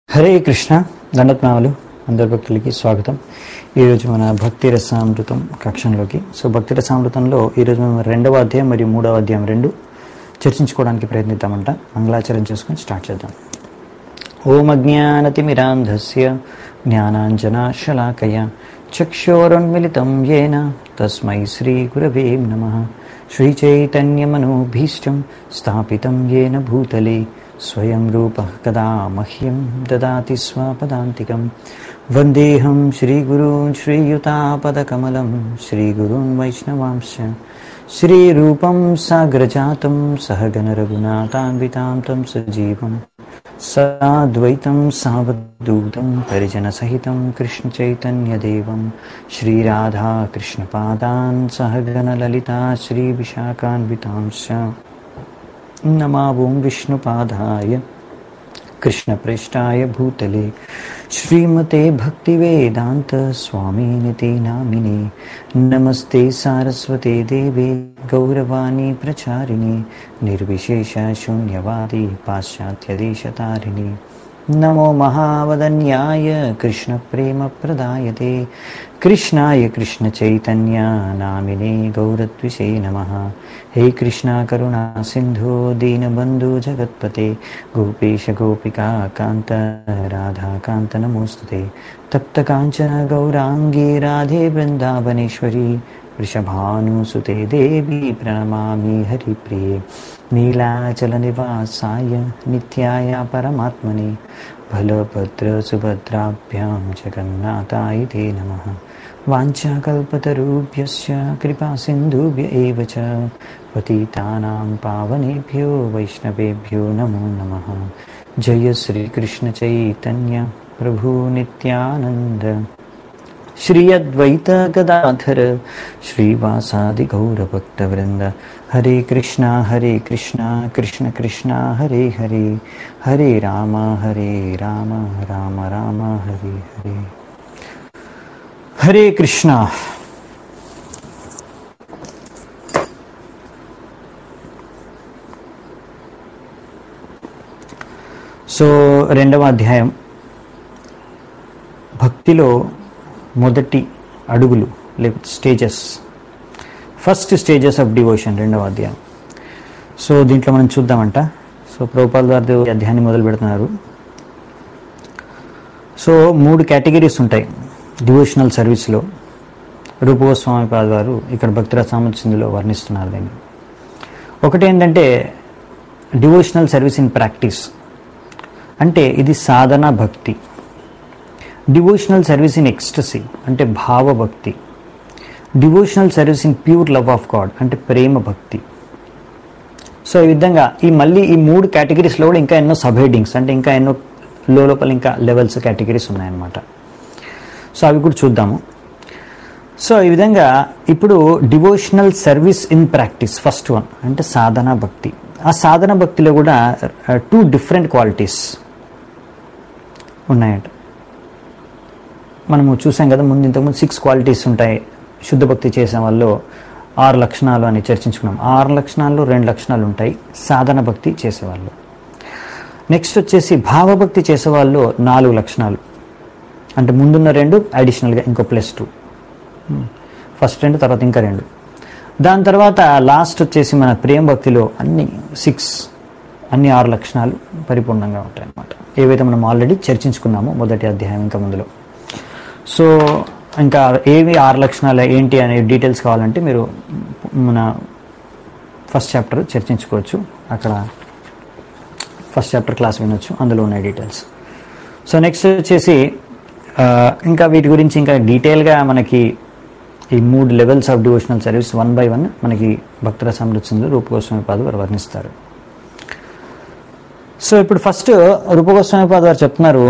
హరే కృష్ణ దండత్నామాలు అందరి భక్తులకి స్వాగతం ఈరోజు మన భక్తి రసామృతం కక్షంలోకి సో భక్తి రసామృతంలో ఈరోజు మనం రెండవ అధ్యాయం మరియు మూడవ అధ్యాయం రెండు చర్చించుకోవడానికి ప్రయత్నిద్దామంట మంగళాచరణ చేసుకొని స్టార్ట్ చేద్దాం ఓం అజ్ఞానతిమిరాంధస్య జ్ఞానాంజనాశలాకయ చక్షోరున్మిళితం ఏన తస్మై శ్రీగురవే నమ శ్రీచైతన్యమనోభీష్టం స్థాపితం ఏన భూతలే స్వయం రూప కదా మహ్యం దదాతి స్వపదాంతికం వందేహం శ్రీగురూన్ శ్రీయుతాపదకమలం శ్రీగురూన్ వైష్ణవాంశ శ్రీరూపం సాగ్రజాతం సహగణరఘునాథాన్వితాం తం సజీవం సాద్వైతం సావధూతం పరిజనసహితం కృష్ణచైతన్యదేవం శ్రీరాధాకృష్ణపాదాన్ సహగణలలితా శ్రీవిశాఖాన్వితాంశ నమావం విష్ణుపాదాయ कृष्णप्रेष्ठाय भूतले श्रीमते भक्तिवेदान्त स्वामिनिते नामिने नमस्ते सारस्वते देवे गौरवाणी प्रचारिणे निर्विशेषशून्यवादी पाश्चात्यदेशतारिणे नमो महावदन्याय कृष्णप्रेमप्रदायते कृष्णाय कृष्णचैतन्य नामिने गौरद्विषे नमः हे कृष्णा करुणा सिन्धो दीनबन्धु जगत्पते गोपेश गोपिका कान्त राधाकान्त नमोऽस्तुते तप्तकाञ्चन गौराङ्गी राधे वृन्दावनेश्वरी वृषभानुसुते देवी प्रणमामि हरिप्रिये नीलाचलनिवासाय नित्याय परमात्मने बलभद्रसुभद्राभ्यां जगन्नाथाय ते नमः वाञ्छाकल्पतरुभ्यश्च कृपासिन्धुभ्य एव च पतितानां पावनेभ्यो वैष्णवेभ्यो नमो नमः जय श्रीकृष्णचैतन्य प्रभु नित्यानन्द श्री अद्वैत गदाधर श्रीवासादि गौरभक्तवृन्द हरे कृष्णा हरे कृष्णा कृष्ण कृष्णा हरे हरे हरे राम हरे राम राम राम हरे हरे హరే కృష్ణ సో రెండవ అధ్యాయం భక్తిలో మొదటి అడుగులు లేకపోతే stages first stages of devotion రెండవ అధ్యాయం సో దీంట్లో మనం చూద్దామంట సో ప్రభుపాల్ గారి ఈ అధ్యాయాన్ని మొదలు పెడుతున్నారు సో మూడు కేటగిరీస్ ఉంటాయి డివోషనల్ సర్వీస్లో రూపగోస్వామి పాద గారు ఇక్కడ భక్తిరా సామర్థ్యంలో వర్ణిస్తున్నారు దీన్ని ఒకటి ఏంటంటే డివోషనల్ సర్వీస్ ఇన్ ప్రాక్టీస్ అంటే ఇది సాధన భక్తి డివోషనల్ సర్వీస్ ఇన్ ఎక్స్టసీ అంటే భావభక్తి devotional service in pure love of God అంటే ప్రేమ భక్తి సో ఈ విధంగా ఈ మళ్ళీ ఈ మూడు కేటగిరీస్లో కూడా ఇంకా ఎన్నో సబ్ హెడ్డింగ్స్ అంటే ఇంకా ఎన్నో లోపల ఇంకా లెవెల్స్ కేటగిరీస్ ఉన్నాయన్నమాట సో అవి కూడా చూద్దాము సో ఈ విధంగా ఇప్పుడు devotional service in practice first one అంటే సాధన భక్తి ఆ సాధన భక్తిలో కూడా టూ డిఫరెంట్ క్వాలిటీస్ ఉన్నాయంట మనము చూసాం కదా ముందు ఇంతకుముందు సిక్స్ క్వాలిటీస్ ఉంటాయి శుద్ధ భక్తి చేసే వాళ్ళు ఆరు లక్షణాలు అని చర్చించుకున్నాం ఆరు లక్షణాల్లో రెండు లక్షణాలు ఉంటాయి సాధన భక్తి చేసేవాళ్ళు నెక్స్ట్ వచ్చేసి భావభక్తి చేసేవాళ్ళు నాలుగు లక్షణాలు అంటే ముందున్న రెండు అడిషనల్గా ఇంకో ప్లస్ టూ ఫస్ట్ రెండు తర్వాత ఇంకా రెండు దాని తర్వాత లాస్ట్ వచ్చేసి మన ప్రేమ భక్తిలో అన్ని సిక్స్ అన్ని ఆరు లక్షణాలు పరిపూర్ణంగా ఉంటాయి అన్నమాట ఏవైతే మనం ఆల్రెడీ చర్చించుకున్నామో మొదటి అధ్యాయం ఇంకా ముందులో సో ఇంకా ఏవి ఆరు లక్షణాలు ఏంటి అనే డీటెయిల్స్ కావాలంటే మీరు మన ఫస్ట్ చాప్టర్ చర్చించుకోవచ్చు అక్కడ ఫస్ట్ చాప్టర్ క్లాస్ వినొచ్చు అందులో ఉన్నాయి డీటెయిల్స్ సో నెక్స్ట్ వచ్చేసి ఇంకా వీటి గురించి ఇంకా డీటెయిల్గా మనకి ఈ మూడు levels of devotional service one by one మనకి భక్తుల సమృద్ధి రూపగోస్వామి పాద వారు వర్ణిస్తారు సో ఇప్పుడు ఫస్ట్ రూపగోస్వామి పాద వారు చెప్తున్నారు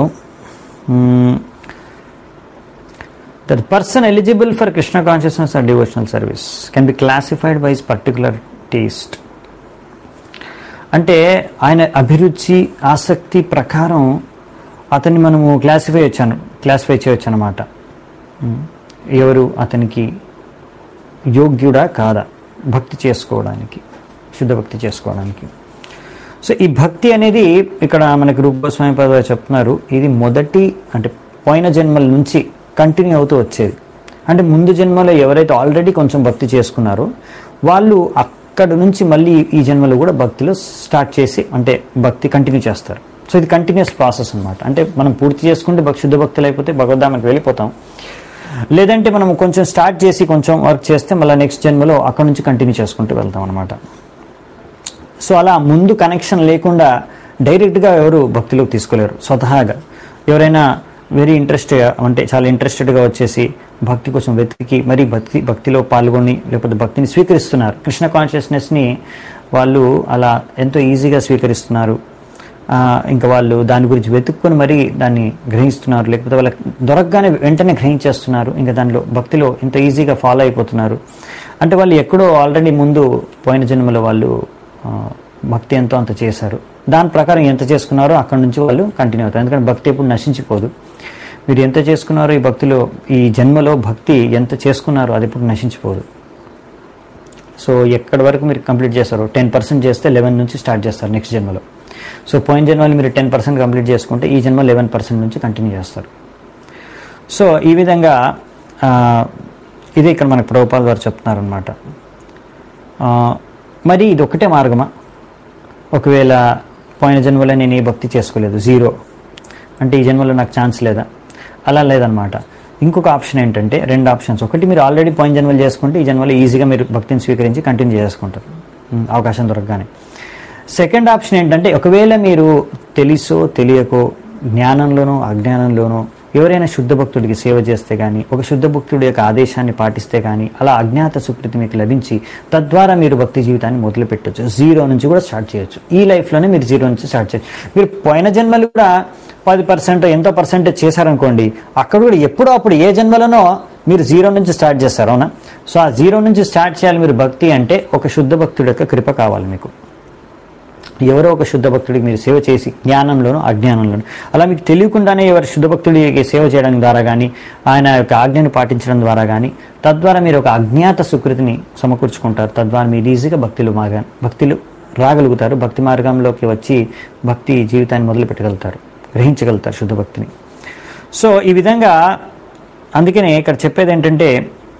that person eligible for Krishna consciousness or devotional service can be classified by his particular taste అంటే ఆయన అభిరుచి ఆసక్తి ప్రకారం అతన్ని మనము క్లాసిఫై వచ్చాను క్లాసిఫై చేయొచ్చు అనమాట ఎవరు అతనికి యోగ్యుడా కాదా భక్తి చేసుకోవడానికి శుద్ధ భక్తి చేసుకోవడానికి సో ఈ భక్తి అనేది ఇక్కడ మనకి రూపస్వామి పద చెప్తున్నారు ఇది మొదటి అంటే పోయిన జన్మల నుంచి కంటిన్యూ అవుతూ వచ్చేది అంటే ముందు జన్మలో ఎవరైతే ఆల్రెడీ కొంచెం భక్తి చేసుకున్నారో వాళ్ళు అక్కడ నుంచి మళ్ళీ ఈ జన్మలో కూడా భక్తిలో స్టార్ట్ చేసి అంటే భక్తి కంటిన్యూ చేస్తారు సో ఇది కంటిన్యూస్ ప్రాసెస్ అన్నమాట అంటే మనం పూర్తి చేసుకుంటే భక్- శుద్ధ భక్తులు అయిపోతే భగవద్ధామకి వెళ్ళిపోతాం లేదంటే మనం కొంచెం స్టార్ట్ చేసి కొంచెం వర్క్ చేస్తే మళ్ళీ నెక్స్ట్ జన్మలో అక్కడ నుంచి కంటిన్యూ చేసుకుంటూ వెళ్తాం అనమాట సో అలా ముందు కనెక్షన్ లేకుండా డైరెక్ట్గా ఎవరు భక్తిలోకి తీసుకోలేరు స్వతహాగా ఎవరైనా వెరీ ఇంట్రెస్ట్ అంటే చాలా ఇంట్రెస్టెడ్గా వచ్చేసి భక్తి కోసం వెతికి మరి భక్తి భక్తిలో పాల్గొని లేకపోతే భక్తిని స్వీకరిస్తున్నారు కృష్ణ కాన్షియస్నెస్ని వాళ్ళు అలా ఎంతో ఈజీగా స్వీకరిస్తున్నారు ఆ, ఇంకా వాళ్ళు దాని గురించి వెతుక్కొని మరీ దాన్ని గ్రహిస్తున్నారు లేకపోతే వాళ్ళకి దొరకగానే వెంటనే గ్రహించేస్తున్నారు ఇంకా దానిలో భక్తిలో ఇంత ఈజీగా ఫాలో అయిపోతున్నారు అంటే వాళ్ళు ఎక్కడో ఆల్రెడీ ముందు పోయిన జన్మలో వాళ్ళు ఆ, భక్తి ఎంతో అంత చేశారు దాని ప్రకారం ఎంత చేసుకున్నారో అక్కడ నుంచి వాళ్ళు కంటిన్యూ అవుతారు ఎందుకంటే భక్తి ఎప్పుడు నశించిపోదు మీరు ఎంత చేసుకున్నారో ఈ భక్తిలో ఈ జన్మలో భక్తి ఎంత చేసుకున్నారో అది ఎప్పుడు నశించిపోదు సో ఎక్కడి వరకు మీరు కంప్లీట్ చేస్తారో టెన్ పర్సెంట్ చేస్తే లెవెన్ నుంచి స్టార్ట్ చేస్తారు నెక్స్ట్ జన్మలో సో పోయిన జన్మలో మీరు టెన్ పర్సెంట్ కంప్లీట్ చేసుకుంటే ఈ జన్మ లెవెన్ పర్సెంట్ నుంచి కంటిన్యూ చేస్తారు సో ఈ విధంగా ఆ, ఇదే ఇక్కడ మనకు ప్రభుపాల్ గారు చెప్తున్నారనమాట మరి ఇది ఒకటే మార్గమా ఒకవేళ పోయిన జన్మలో నేను ఏ భక్తి చేసుకోలేదు జీరో అంటే ఈ జన్మలో నాకు ఛాన్స్ లేదా అలా లేదనమాట ఇంకొక ఆప్షన్ ఏంటంటే రెండు ఆప్షన్స్ ఒకటి మీరు ఆల్రెడీ పోయిన జన్మలు చేసుకుంటే ఈ జన్మలో ఈజీగా మీరు భక్తిని స్వీకరించి కంటిన్యూ చేసుకుంటారు ఉమ్, అవకాశం దొరకగానే సెకండ్ ఆప్షన్ ఏంటంటే ఒకవేళ మీరు తెలుసో తెలియకో జ్ఞానంలోనో అజ్ఞానంలోనో ఎవరైనా శుద్ధ భక్తుడికి సేవ చేస్తే కానీ ఒక శుద్ధ భక్తుడి యొక్క ఆదేశాన్ని పాటిస్తే కానీ అలా అజ్ఞాత సుకృతి మీకు లభించి తద్వారా మీరు భక్తి జీవితాన్ని మొదలు పెట్టచ్చు జీరో నుంచి కూడా స్టార్ట్ చేయొచ్చు ఈ లైఫ్లోనే మీరు జీరో నుంచి స్టార్ట్ చేయొచ్చు మీరు పోయిన జన్మలు కూడా పది పర్సెంట్ ఎంతో పర్సెంటేజ్ చేశారనుకోండి అక్కడ కూడా ఎప్పుడో అప్పుడు ఏ జన్మలోనో మీరు జీరో నుంచి స్టార్ట్ చేస్తారు అవునా సో ఆ జీరో నుంచి స్టార్ట్ చేయాలి మీరు భక్తి అంటే ఒక శుద్ధ భక్తుడి యొక్క కృప కావాలి మీకు ఎవరో ఒక శుద్ధ భక్తుడికి మీరు సేవ చేసి జ్ఞానంలోనూ అజ్ఞానంలోనూ అలా మీకు తెలియకుండానే ఎవరు శుద్ధ భక్తుడికి సేవ చేయడం ద్వారా కానీ ఆయన యొక్క ఆజ్ఞను పాటించడం ద్వారా కానీ తద్వారా మీరు ఒక అజ్ఞాత సుకృతిని సమకూర్చుకుంటారు తద్వారా మీరు ఈజీగా భక్తిలో మార్గా భక్తిలో రాగలుగుతారు భక్తి మార్గంలోకి వచ్చి భక్తి జీవితాన్ని మొదలు పెట్టగలుగుతారు గ్రహించగలుగుతారు శుద్ధ భక్తిని సో ఈ విధంగా అందుకనే ఇక్కడ చెప్పేది ఏంటంటే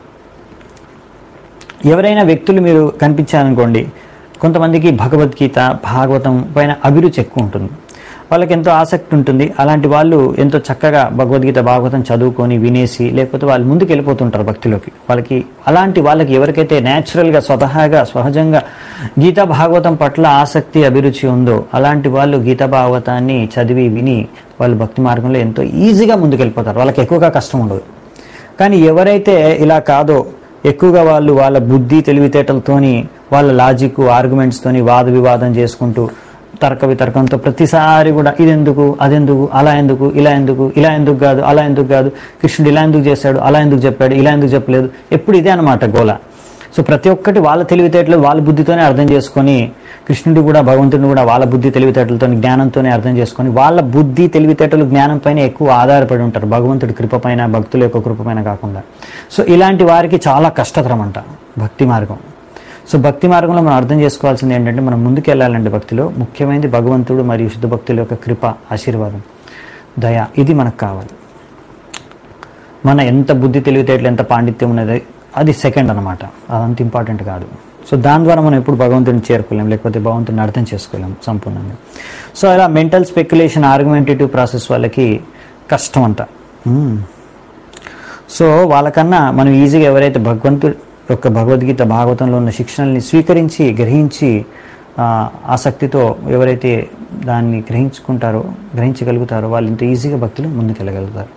ఎవరైనా వ్యక్తులు మీరు కనిపించారనుకోండి కొంతమందికి భగవద్గీత భాగవతం పైన అభిరుచి ఎక్కువ ఉంటుంది వాళ్ళకి ఎంతో ఆసక్తి ఉంటుంది అలాంటి వాళ్ళు ఎంతో చక్కగా భగవద్గీత భాగవతం చదువుకొని వినేసి లేకపోతే వాళ్ళు ముందుకు వెళ్ళిపోతుంటారు భక్తిలోకి వాళ్ళకి అలాంటి వాళ్ళకి ఎవరికైతే న్యాచురల్గా స్వతహాగా సహజంగా గీతా భాగవతం పట్ల ఆసక్తి అభిరుచి ఉందో అలాంటి వాళ్ళు గీతా భాగవతాన్ని చదివి విని వాళ్ళు భక్తి మార్గంలో ఎంతో ఈజీగా ముందుకు వెళ్ళిపోతారు వాళ్ళకి ఎక్కువగా కష్టం ఉండదు కానీ ఎవరైతే ఇలా కాదో ఎక్కువగా వాళ్ళు వాళ్ళ బుద్ధి తెలివితేటలతోని వాళ్ళ లాజిక్ ఆర్గ్యుమెంట్స్తోని వాద వివాదం చేసుకుంటూ తర్క వితర్కంతో ప్రతిసారి కూడా ఇదెందుకు అదెందుకు అలా ఎందుకు ఇలా ఎందుకు ఇలా ఎందుకు కాదు అలా ఎందుకు కాదు కృష్ణుడు ఇలా ఎందుకు చేశాడు అలా ఎందుకు చెప్పాడు ఇలా ఎందుకు చెప్పలేదు ఎప్పుడు ఇదే అనమాట గోల సో ప్రతి ఒక్కటి వాళ్ళ తెలివితేటలు వాళ్ళ బుద్ధితోనే అర్థం చేసుకొని కృష్ణుడు కూడా భగవంతుడిని కూడా వాళ్ళ బుద్ధి తెలివితేటలతో జ్ఞానంతోనే అర్థం చేసుకొని వాళ్ళ బుద్ధి తెలివితేటలు జ్ఞానం పైన ఎక్కువ ఆధారపడి ఉంటారు భగవంతుడి కృప పైన భక్తుల యొక్క కృప పైన కాకుండా సో ఇలాంటి వారికి చాలా కష్టతరం అంట భక్తి మార్గం సో భక్తి మార్గంలో మనం అర్థం చేసుకోవాల్సింది ఏంటంటే మనం ముందుకు వెళ్ళాలంటే భక్తిలో ముఖ్యమైనది భగవంతుడు మరియు శుద్ధ భక్తుల యొక్క కృప ఆశీర్వాదం దయ ఇది మనకు కావాలి మన ఎంత బుద్ధి తెలివితేటలు ఎంత పాండిత్యం ఉన్నది అది సెకండ్ అనమాట అదంత ఇంపార్టెంట్ కాదు సో దాని ద్వారా మనం ఎప్పుడు భగవంతుడిని చేరుకోలేం లేకపోతే భగవంతుడిని అర్థం చేసుకోలేం సంపూర్ణంగా సో ఇలా మెంటల్ స్పెక్యులేషన్ ఆర్గ్యుమెంటేటివ్ ప్రాసెస్ వాళ్ళకి కష్టం అంట మ్మ్. సో వాళ్ళకన్నా మనం ఈజీగా ఎవరైతే భగవంతుడి యొక్క భగవద్గీత భాగవతంలో ఉన్న శిక్షణల్ని స్వీకరించి గ్రహించి ఆ, ఆసక్తితో ఎవరైతే దాన్ని గ్రహించుకుంటారో గ్రహించగలుగుతారో వాళ్ళు ఇంత ఈజీగా భక్తులు ముందుకెళ్ళగలుగుతారు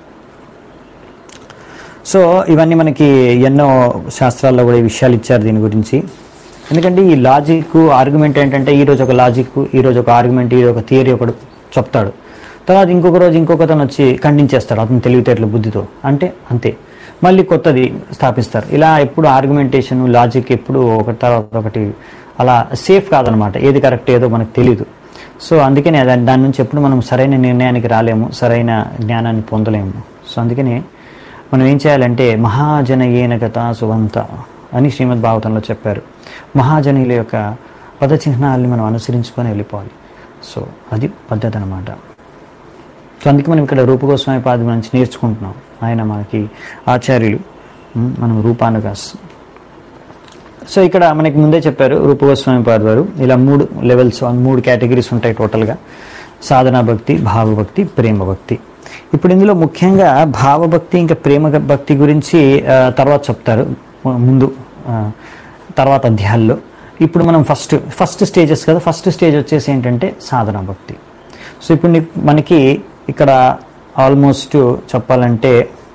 సో ఇవన్నీ మనకి ఎన్నో శాస్త్రాల్లో కూడా ఈ విషయాలు ఇచ్చారు దీని గురించి ఎందుకంటే ఈ లాజిక్ ఆర్గ్యుమెంట్ ఏంటంటే ఈ రోజు ఒక లాజిక్ ఈ రోజు ఒక ఆర్గ్యుమెంట్ ఈ రోజు ఒక థియరీ ఒకడు చెప్తాడు తర్వాత ఇంకొక రోజు ఇంకొకతను వచ్చి ఖండించేస్తాడు అతను తెలివితేటల బుద్ధితో అంటే అంతే మళ్ళీ కొత్తది స్థాపిస్తారు ఇలా ఎప్పుడు ఆర్గ్యుమెంటేషన్ లాజిక్ ఎప్పుడు ఒకటి తర్వాత ఒకటి అలా సేఫ్ కాదనమాట ఏది కరెక్ట్ ఏదో మనకు తెలియదు సో అందుకనే దాని దాని నుంచి ఎప్పుడు మనం సరైన నిర్ణయానికి రాలేము సరైన జ్ఞానాన్ని పొందలేము సో అందుకనే మనం ఏం చేయాలంటే మహాజన ఏన గత సువంత అని శ్రీమద్ భాగవతంలో చెప్పారు మహాజనుల యొక్క పద చిహ్నాలని మనం అనుసరించుకొని వెళ్ళిపోవాలి సో అది పద్ధతి అనమాట సో అందుకే మనం ఇక్కడ రూపగోస్వామి పాదం నుంచి నేర్చుకుంటున్నాం ఆయన మనకి ఆచార్యులు ఉమ్, మనం రూపానుగాస్ సో ఇక్కడ మనకి ముందే చెప్పారు రూపగోస్వామి పాద్ వారు ఇలా మూడు లెవెల్స్ మూడు కేటగిరీస్ ఉంటాయి టోటల్గా సాధనా భక్తి భావభక్తి ప్రేమ భక్తి ఇప్పుడు ఇందులో ముఖ్యంగా భావభక్తి ఇంకా ప్రేమ భక్తి గురించి ఆ, తర్వాత చెప్తారు ముందు ఆ, తర్వాత అధ్యాయాల్లో ఇప్పుడు మనం ఫస్ట్ ఫస్ట్ స్టేజెస్ కదా ఫస్ట్ స్టేజ్ వచ్చేసి ఏంటంటే సాధనా భక్తి సో ఇప్పుడు నీ- మనకి ఇక్కడ ఆల్మోస్ట్ చెప్పాలంటే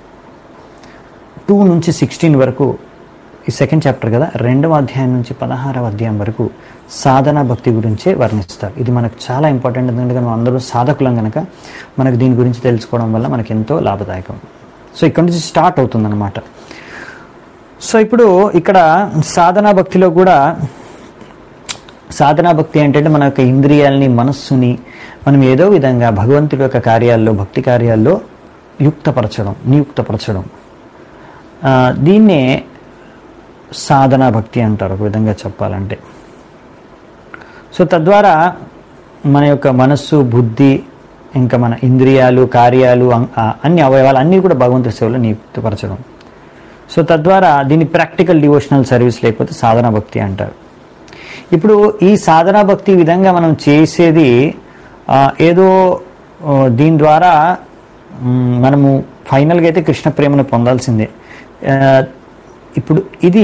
టూ నుంచి సిక్స్టీన్ వరకు ఈ సెకండ్ చాప్టర్ కదా రెండవ అధ్యాయం నుంచి పదహారవ అధ్యాయం వరకు సాధన భక్తి గురించే వర్ణిస్తారు ఇది మనకు చాలా ఇంపార్టెంట్ ఎందుకంటే మనం అందరూ సాధకులం కనుక మనకు దీని గురించి తెలుసుకోవడం వల్ల మనకి ఎంతో లాభదాయకం సో ఇక్కడ నుంచి స్టార్ట్ అవుతుందన్నమాట సో ఇప్పుడు ఇక్కడ సాధనా భక్తిలో కూడా సాధనా భక్తి ఏంటంటే మన యొక్క ఇంద్రియాలని మనస్సుని మనం ఏదో విధంగా భగవంతుడి యొక్క కార్యాల్లో భక్తి కార్యాల్లో యుక్తపరచడం నియుక్తపరచడం ఆ, దీన్నే సాధనా భక్తి అంటారు ఒక విధంగా చెప్పాలంటే సో తద్వారా మన యొక్క మనస్సు బుద్ధి ఇంకా మన ఇంద్రియాలు కార్యాలు అం- ఆ, అన్ని అవయవాలు అన్నీ కూడా భగవంతుడి సేవలో నియుక్తపరచడం సో తద్వారా దీన్ని ప్రాక్టికల్ డివోషనల్ సర్వీస్ లేకపోతే సాధనా భక్తి అంటారు ఇప్పుడు ఈ సాధనా భక్తి విధంగా మనం చేసేది ఆ, ఏదో ఆ, దీని ద్వారా మ్, మనము ఫైనల్గా అయితే కృష్ణ ప్రేమను పొందాల్సిందే ఆ, ఇప్పుడు ఇది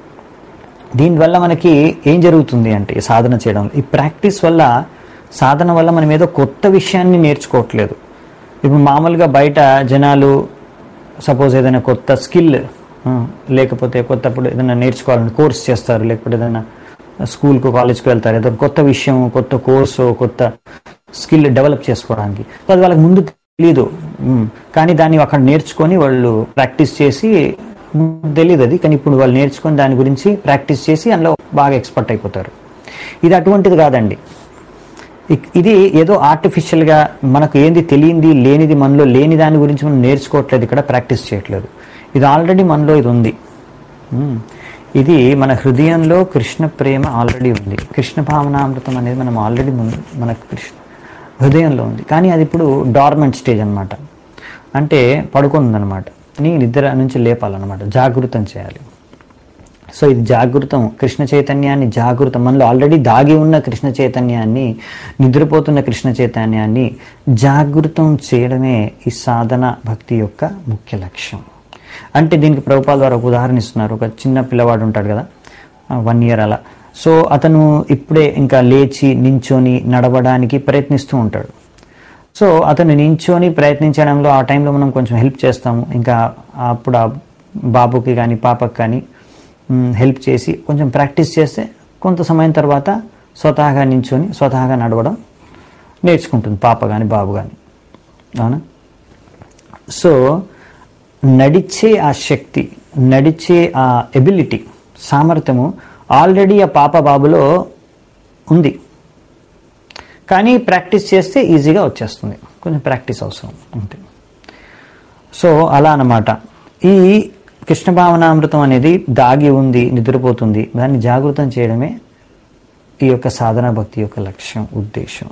దీనివల్ల మనకి ఏం జరుగుతుంది అంటే ఈ సాధన చేయడం ఈ ప్రాక్టీస్ వల్ల సాధన వల్ల మనం ఏదో కొత్త విషయాన్ని నేర్చుకోవట్లేదు ఇప్పుడు మామూలుగా బయట జనాలు సపోజ్ ఏదైనా కొత్త స్కిల్ లేకపోతే కొత్తప్పుడు ఏదైనా నేర్చుకోవాలని కోర్స్ చేస్తారు లేకపోతే ఏదైనా స్కూల్కు కాలేజ్కి వెళ్తారు ఏదో కొత్త విషయం కొత్త కోర్సు కొత్త స్కిల్ డెవలప్ చేసుకోవడానికి సో అది వాళ్ళకి ముందు తెలియదు ఉమ్, కానీ దాన్ని అక్కడ నేర్చుకొని వాళ్ళు ప్రాక్టీస్ చేసి ముందు తెలియదు అది కానీ ఇప్పుడు వాళ్ళు నేర్చుకొని దాని గురించి ప్రాక్టీస్ చేసి అందులో బాగా ఎక్స్పర్ట్ అయిపోతారు ఇది అటువంటిది కాదండి ఇక్- ఇది ఏదో ఆర్టిఫిషియల్గా మనకు ఏంది తెలియంది లేనిది మనలో లేని దాని గురించి మనం నేర్చుకోవట్లేదు ఇక్కడ ప్రాక్టీస్ చేయట్లేదు ఇది ఆల్రెడీ మనలో ఇది ఉంది మ్మ్. ఇది మన హృదయంలో కృష్ణ ప్రేమ ఆల్రెడీ ఉంది కృష్ణ భావనామృతం అనేది మనం ఆల్రెడీ ముందు మన కృష్ణ హృదయంలో ఉంది కానీ అది ఇప్పుడు డార్మెంట్ స్టేజ్ అన్నమాట అంటే పడుకుందనమాట నీ నిద్ర నుంచి లేపాలన్నమాట జాగృతం చేయాలి సో ఇది జాగృతం కృష్ణ చైతన్యాన్ని జాగృతం మనలో ఆల్రెడీ దాగి ఉన్న కృష్ణ చైతన్యాన్ని నిద్రపోతున్న కృష్ణ చైతన్యాన్ని జాగృతం చేయడమే ఈ సాధన భక్తి యొక్క ముఖ్య లక్ష్యం అంటే దీనికి ప్రభుపాల ద్వారా ఒక ఉదాహరణ ఇస్తున్నారు ఒక చిన్న పిల్లవాడు ఉంటాడు కదా వన్ ఇయర్ అలా సో అతను ఇప్పుడే ఇంకా లేచి నించొని నడవడానికి ప్రయత్నిస్తూ ఉంటాడు సో అతను నించొని ప్రయత్నించడంలో ఆ టైంలో మనం కొంచెం హెల్ప్ చేస్తాము ఇంకా అప్పుడు ఆ బాబుకి కానీ పాపకి కానీ హెల్ప్ చేసి కొంచెం ప్రాక్టీస్ చేస్తే కొంత సమయం తర్వాత స్వతహాగా నించొని స్వతహాగా నడవడం నేర్చుకుంటుంది పాప కానీ బాబు కానీ అవునా సో నడిచే ఆ శక్తి నడిచే ఆ ఎబిలిటీ సామర్థ్యము ఆల్రెడీ ఆ పాప బాబులో ఉంది కానీ ప్రాక్టీస్ చేస్తే ఈజీగా వచ్చేస్తుంది కొంచెం ప్రాక్టీస్ అవసరం అంతే సో అలా అన్నమాట ఈ కృష్ణ భావనామృతం అనేది దాగి ఉంది నిద్రపోతుంది దాన్ని జాగృతం చేయడమే ఈ యొక్క సాధన భక్తి యొక్క లక్ష్యం ఉద్దేశం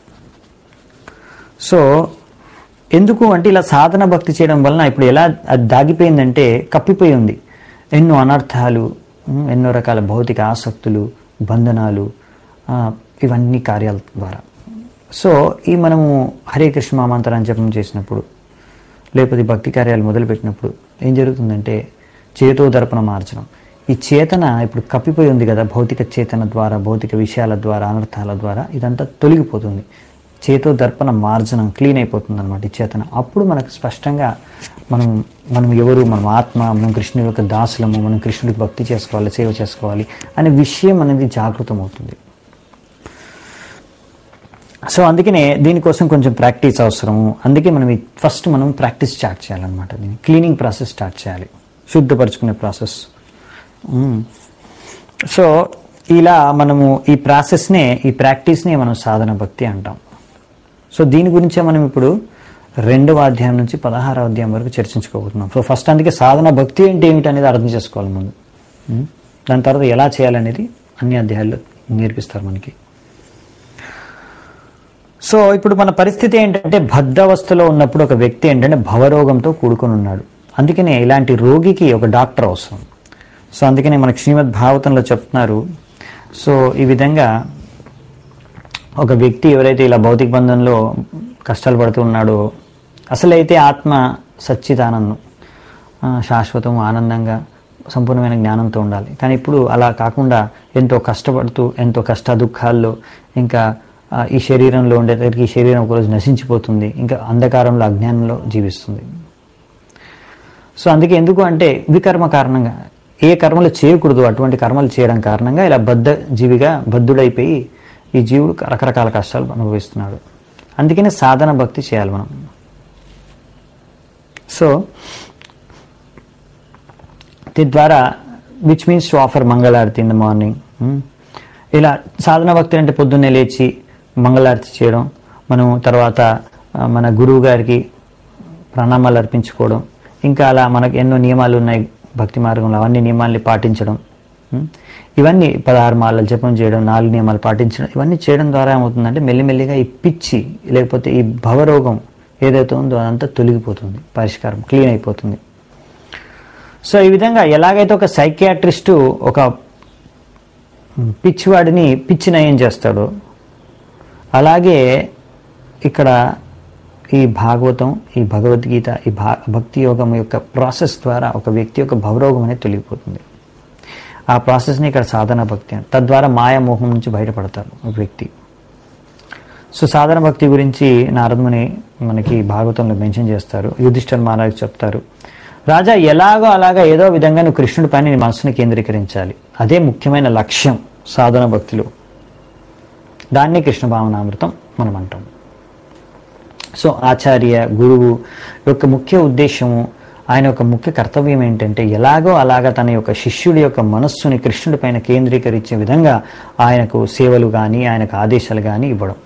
సో ఎందుకు అంటే ఇలా సాధన భక్తి చేయడం వలన ఇప్పుడు ఎలా అది దాగిపోయిందంటే కప్పిపోయి ఉంది ఎన్నో అనర్థాలు ఉమ్, ఎన్నో రకాల భౌతిక ఆసక్తులు బంధనాలు ఆ, ఇవన్నీ కార్యాల ద్వారా సో ఈ మనము హరే కృష్ణ మామంతరాన్ని జపం చేసినప్పుడు లేకపోతే ఈ భక్తి కార్యాలు మొదలుపెట్టినప్పుడు ఏం జరుగుతుందంటే చేతో దర్పణ మార్చడం ఈ చేతన ఇప్పుడు కప్పిపోయి ఉంది కదా భౌతిక చేతన ద్వారా భౌతిక విషయాల ద్వారా అనర్థాల ద్వారా ఇదంతా తొలగిపోతుంది చేతో దర్పణ మార్జనం క్లీన్ అయిపోతుంది అనమాట ఈ చేతన అప్పుడు మనకు స్పష్టంగా మనం మనం ఎవరు మనం ఆత్మ మనం కృష్ణుడి యొక్క దాసులము మనం కృష్ణుడికి భక్తి చేసుకోవాలి సేవ చేసుకోవాలి అనే విషయం అనేది జాగృతం అవుతుంది సో అందుకనే దీనికోసం కొంచెం ప్రాక్టీస్ అవసరము అందుకే మనం ఈ ఫస్ట్ మనం ప్రాక్టీస్ స్టార్ట్ చేయాలన్నమాట దీన్ని క్లీనింగ్ ప్రాసెస్ స్టార్ట్ చేయాలి శుద్ధపరచుకునే ప్రాసెస్ మ్మ్. సో ఇలా మనము ఈ ప్రాసెస్నే ఈ ప్రాక్టీస్నే మనం సాధన భక్తి అంటాం సో దీని గురించే మనం ఇప్పుడు రెండవ అధ్యాయం నుంచి పదహారవ అధ్యాయం వరకు చర్చించుకోబోతున్నాం సో ఫస్ట్ అందుకే సాధన భక్తి అంటే ఏమిటి అనేది అర్థం చేసుకోవాలి ముందు మ్మ్. దాని తర్వాత ఎలా చేయాలనేది అన్ని అధ్యాయాల్లో నేర్పిస్తారు మనకి సో ఇప్పుడు మన పరిస్థితి ఏంటంటే బద్ధావస్థలో ఉన్నప్పుడు ఒక వ్యక్తి ఏంటంటే భవరోగంతో కూడుకొని ఉన్నాడు అందుకనే ఇలాంటి రోగికి ఒక డాక్టర్ అవసరం సో అందుకనే మనకి శ్రీమద్ భాగవతంలో చెప్తున్నారు సో ఈ విధంగా ఒక వ్యక్తి ఎవరైతే ఇలా భౌతిక బంధంలో కష్టాలు పడుతూ ఉన్నాడో అసలైతే ఆత్మ సచ్చిదానందం ఆ, శాశ్వతం ఆనందంగా సంపూర్ణమైన జ్ఞానంతో ఉండాలి కానీ ఇప్పుడు అలా కాకుండా ఎంతో కష్టపడుతూ ఎంతో కష్ట దుఃఖాల్లో ఇంకా ఆ, ఈ శరీరంలో ఉండేసరికి ఈ శరీరం ఒకరోజు నశించిపోతుంది ఇంకా అంధకారంలో అజ్ఞానంలో జీవిస్తుంది సో అందుకే ఎందుకు అంటే వికర్మ కారణంగా ఏ కర్మలు చేయకూడదు అటువంటి కర్మలు చేయడం కారణంగా ఇలా బద్ధ జీవిగా బద్ధుడైపోయి ఈ జీవుడు రకరకాల కష్టాలు అనుభవిస్తున్నాడు అందుకనే సాధన భక్తి చేయాలి మనం సో ద్వారా విచ్ మీన్స్ టు ఆఫర్ మంగళారతి ఇన్ ద మార్నింగ్ ఇలా సాధన భక్తి అంటే పొద్దున్నే లేచి మంగళారతి చేయడం మనం తర్వాత ఆ, మన గురువు గారికి ప్రణామాలు అర్పించుకోవడం ఇంకా అలా మనకు ఎన్నో నియమాలు ఉన్నాయి భక్తి మార్గంలో అవన్నీ నియమాల్ని పాటించడం ఉం? ఇవన్నీ పదహారు మాలలు జపం చేయడం నాలుగు నియమాలు పాటించడం ఇవన్నీ చేయడం ద్వారా ఏమవుతుందంటే మెల్లిమెల్లిగా ఈ పిచ్చి లేకపోతే ఈ భవరోగం ఏదైతే ఉందో అదంతా తొలగిపోతుంది పరిష్కారం క్లీన్ అయిపోతుంది సో ఈ విధంగా ఎలాగైతే ఒక సైకియాట్రిస్టు ఒక పిచ్చివాడిని పిచ్చి నయం చేస్తాడో అలాగే ఇక్కడ ఈ భాగవతం ఈ భగవద్గీత ఈ భా భక్తి యోగం యొక్క ప్రాసెస్ ద్వారా ఒక వ్యక్తి యొక్క భవరోగం అనేది తొలగిపోతుంది ఆ ప్రాసెస్ని ఇక్కడ సాధన భక్తి అని తద్వారా మాయామోహం నుంచి బయటపడతారు ఒక వ్యక్తి సో సాధన భక్తి గురించి నారదముని మనకి భాగవతంలో మెన్షన్ చేస్తారు యుధిష్ఠర్ మహారాజ్ చెప్తారు రాజా ఎలాగో అలాగా ఏదో విధంగా నువ్వు కృష్ణుడి పైన నీ మనసుని కేంద్రీకరించాలి అదే ముఖ్యమైన లక్ష్యం సాధన భక్తిలో దాన్ని కృష్ణ భావనామృతం మనం అంటాం సో ఆచార్య గురువు యొక్క ముఖ్య ఉద్దేశము ఆయన యొక్క ముఖ్య కర్తవ్యం ఏంటంటే ఎలాగో అలాగా తన యొక్క శిష్యుడి యొక్క మనస్సుని కృష్ణుడి పైన కేంద్రీకరించే విధంగా ఆయనకు సేవలు కానీ ఆయనకు ఆదేశాలు కానీ ఇవ్వడం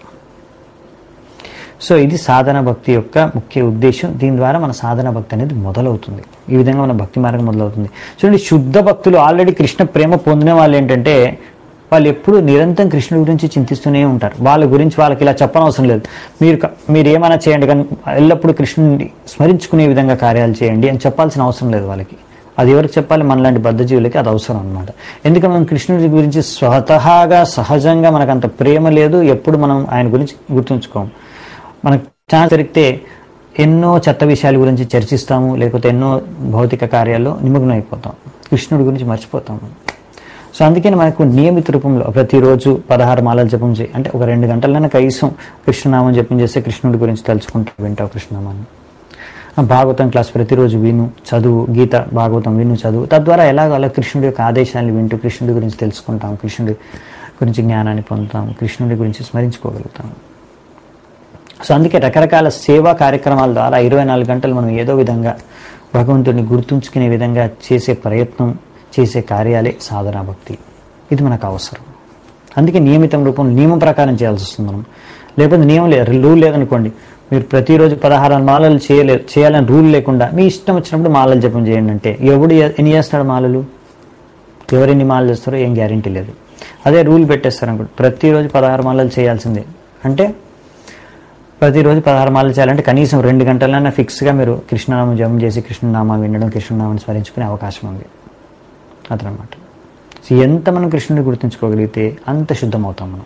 సో ఇది సాధన భక్తి యొక్క ముఖ్య ఉద్దేశం దీని ద్వారా మన సాధన భక్తి అనేది మొదలవుతుంది ఈ విధంగా మన భక్తి మార్గం మొదలవుతుంది చూడండి శుద్ధ భక్తులు ఆల్రెడీ కృష్ణ ప్రేమ పొందిన వాళ్ళు ఏంటంటే వాళ్ళు ఎప్పుడు నిరంతరం కృష్ణుడి గురించి చింతిస్తూనే ఉంటారు వాళ్ళ గురించి వాళ్ళకి ఇలా చెప్పనవసరం లేదు మీరు క- మీరు ఏమైనా చేయండి కానీ ఎల్లప్పుడూ కృష్ణుడిని స్మరించుకునే విధంగా కార్యాలు చేయండి అని చెప్పాల్సిన అవసరం లేదు వాళ్ళకి అది ఎవరికి చెప్పాలి మనలాంటి బద్ధజీవులకి అది అవసరం అనమాట ఎందుకంటే మనం కృష్ణుడి గురించి స్వతహాగా సహజంగా మనకు అంత ప్రేమ లేదు ఎప్పుడు మనం ఆయన గురించి గుర్తుంచుకోం మనకు ఛాన్స్ దొరికితే ఎన్నో చెత్త విషయాల గురించి చర్చిస్తాము లేకపోతే ఎన్నో భౌతిక కార్యాల్లో నిమగ్నం అయిపోతాం కృష్ణుడి గురించి మర్చిపోతాము సో అందుకని మనకు నియమిత రూపంలో ప్రతిరోజు పదహారు మాలలు జపం చేయి అంటే ఒక రెండు గంటలైనా కనీసం కృష్ణనామం జపం చేస్తే కృష్ణుడి గురించి తలుచుకుంటూ వింటావు కృష్ణనామాన్ని ఆ భాగవతం క్లాస్ ప్రతిరోజు విను చదువు గీత భాగవతం విను చదువు తద్వారా ఎలాగో అలా కృష్ణుడి యొక్క ఆదేశాన్ని వింటూ కృష్ణుడి గురించి తెలుసుకుంటాం కృష్ణుడి గురించి జ్ఞానాన్ని పొందుతాం కృష్ణుడి గురించి స్మరించుకోగలుగుతాం సో అందుకే రకరకాల సేవా కార్యక్రమాల ద్వారా ఇరవై నాలుగు గంటలు మనం ఏదో విధంగా భగవంతుడిని గుర్తుంచుకునే విధంగా చేసే ప్రయత్నం చేసే కార్యాలే సాధనా భక్తి ఇది మనకు అవసరం అందుకే నియమితం రూపం నియమం ప్రకారం చేయాల్సి వస్తుంది మనం లేకపోతే నియమం లేదు రూల్ లేదనుకోండి మీరు ప్రతిరోజు పదహారు మాలలు చేయలేదు చేయాలని రూల్ లేకుండా మీ ఇష్టం వచ్చినప్పుడు మాలలు జపం చేయండి అంటే ఎవడు ఎ- ఎన్ని చేస్తాడు మాలలు ఎవరు ఎన్ని మాలలు చేస్తారో ఏం గ్యారంటీ లేదు అదే రూల్ పెట్టేస్తారు అనుకోండి ప్రతిరోజు పదహారు మాలలు చేయాల్సిందే అంటే ప్రతిరోజు పదహారు మాలలు చేయాలంటే కనీసం రెండు గంటలైనా ఫిక్స్గా మీరు కృష్ణనామం జపం చేసి కృష్ణనామం వినడం కృష్ణనామాన్ని స్మరించుకునే అవకాశం ఉంది అదనమాట సో ఎంత మనం కృష్ణుని గుర్తుంచుకోగలిగితే అంత శుద్ధమవుతాం మనం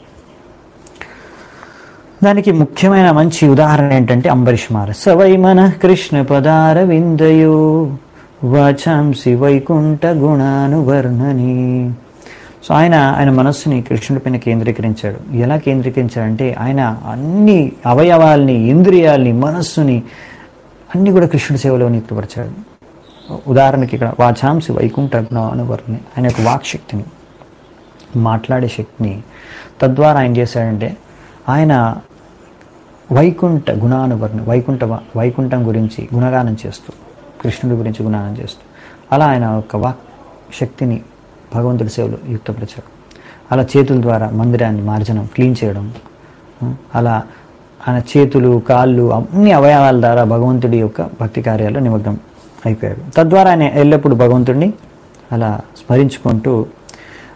దానికి ముఖ్యమైన మంచి ఉదాహరణ ఏంటంటే అంబరీష్ మార సవై మన కృష్ణ పదార విందయో వాచాంసి వైకుంఠ గుణానువర్ణని సో ఆయన ఆయన మనస్సుని కృష్ణుడి పైన కేంద్రీకరించాడు ఎలా కేంద్రీకరించాడంటే ఆయన అన్ని అవయవాల్ని ఇంద్రియాల్ని మనస్సుని అన్ని కూడా కృష్ణుడి సేవలో నియుక్తపరిచాడు ఉదాహరణకి ఇక్కడ వాచాంసి వైకుంఠ గుణానువర్ణని ఆయన యొక్క వాక్శక్తిని మాట్లాడే శక్తిని తద్వారా ఆయన చేశాడంటే ఆయన వైకుంఠ గుణానువర్ణ వైకుంఠ వైకుంఠం గురించి గుణగానం చేస్తూ కృష్ణుడి గురించి గుణగానం చేస్తూ అలా ఆయన యొక్క వాక్ శక్తిని భగవంతుడి సేవలో యుక్తపరిచాడు అలా చేతుల ద్వారా మందిరాన్ని మార్జనం క్లీన్ చేయడం ఉం, అలా ఆయన చేతులు కాళ్ళు అన్ని అవయవాల ద్వారా భగవంతుడి యొక్క భక్తి కార్యాల్లో నిమగ్నం అయిపోయాడు తద్వారా ఆయన ఎల్లప్పుడూ భగవంతుడిని అలా స్మరించుకుంటూ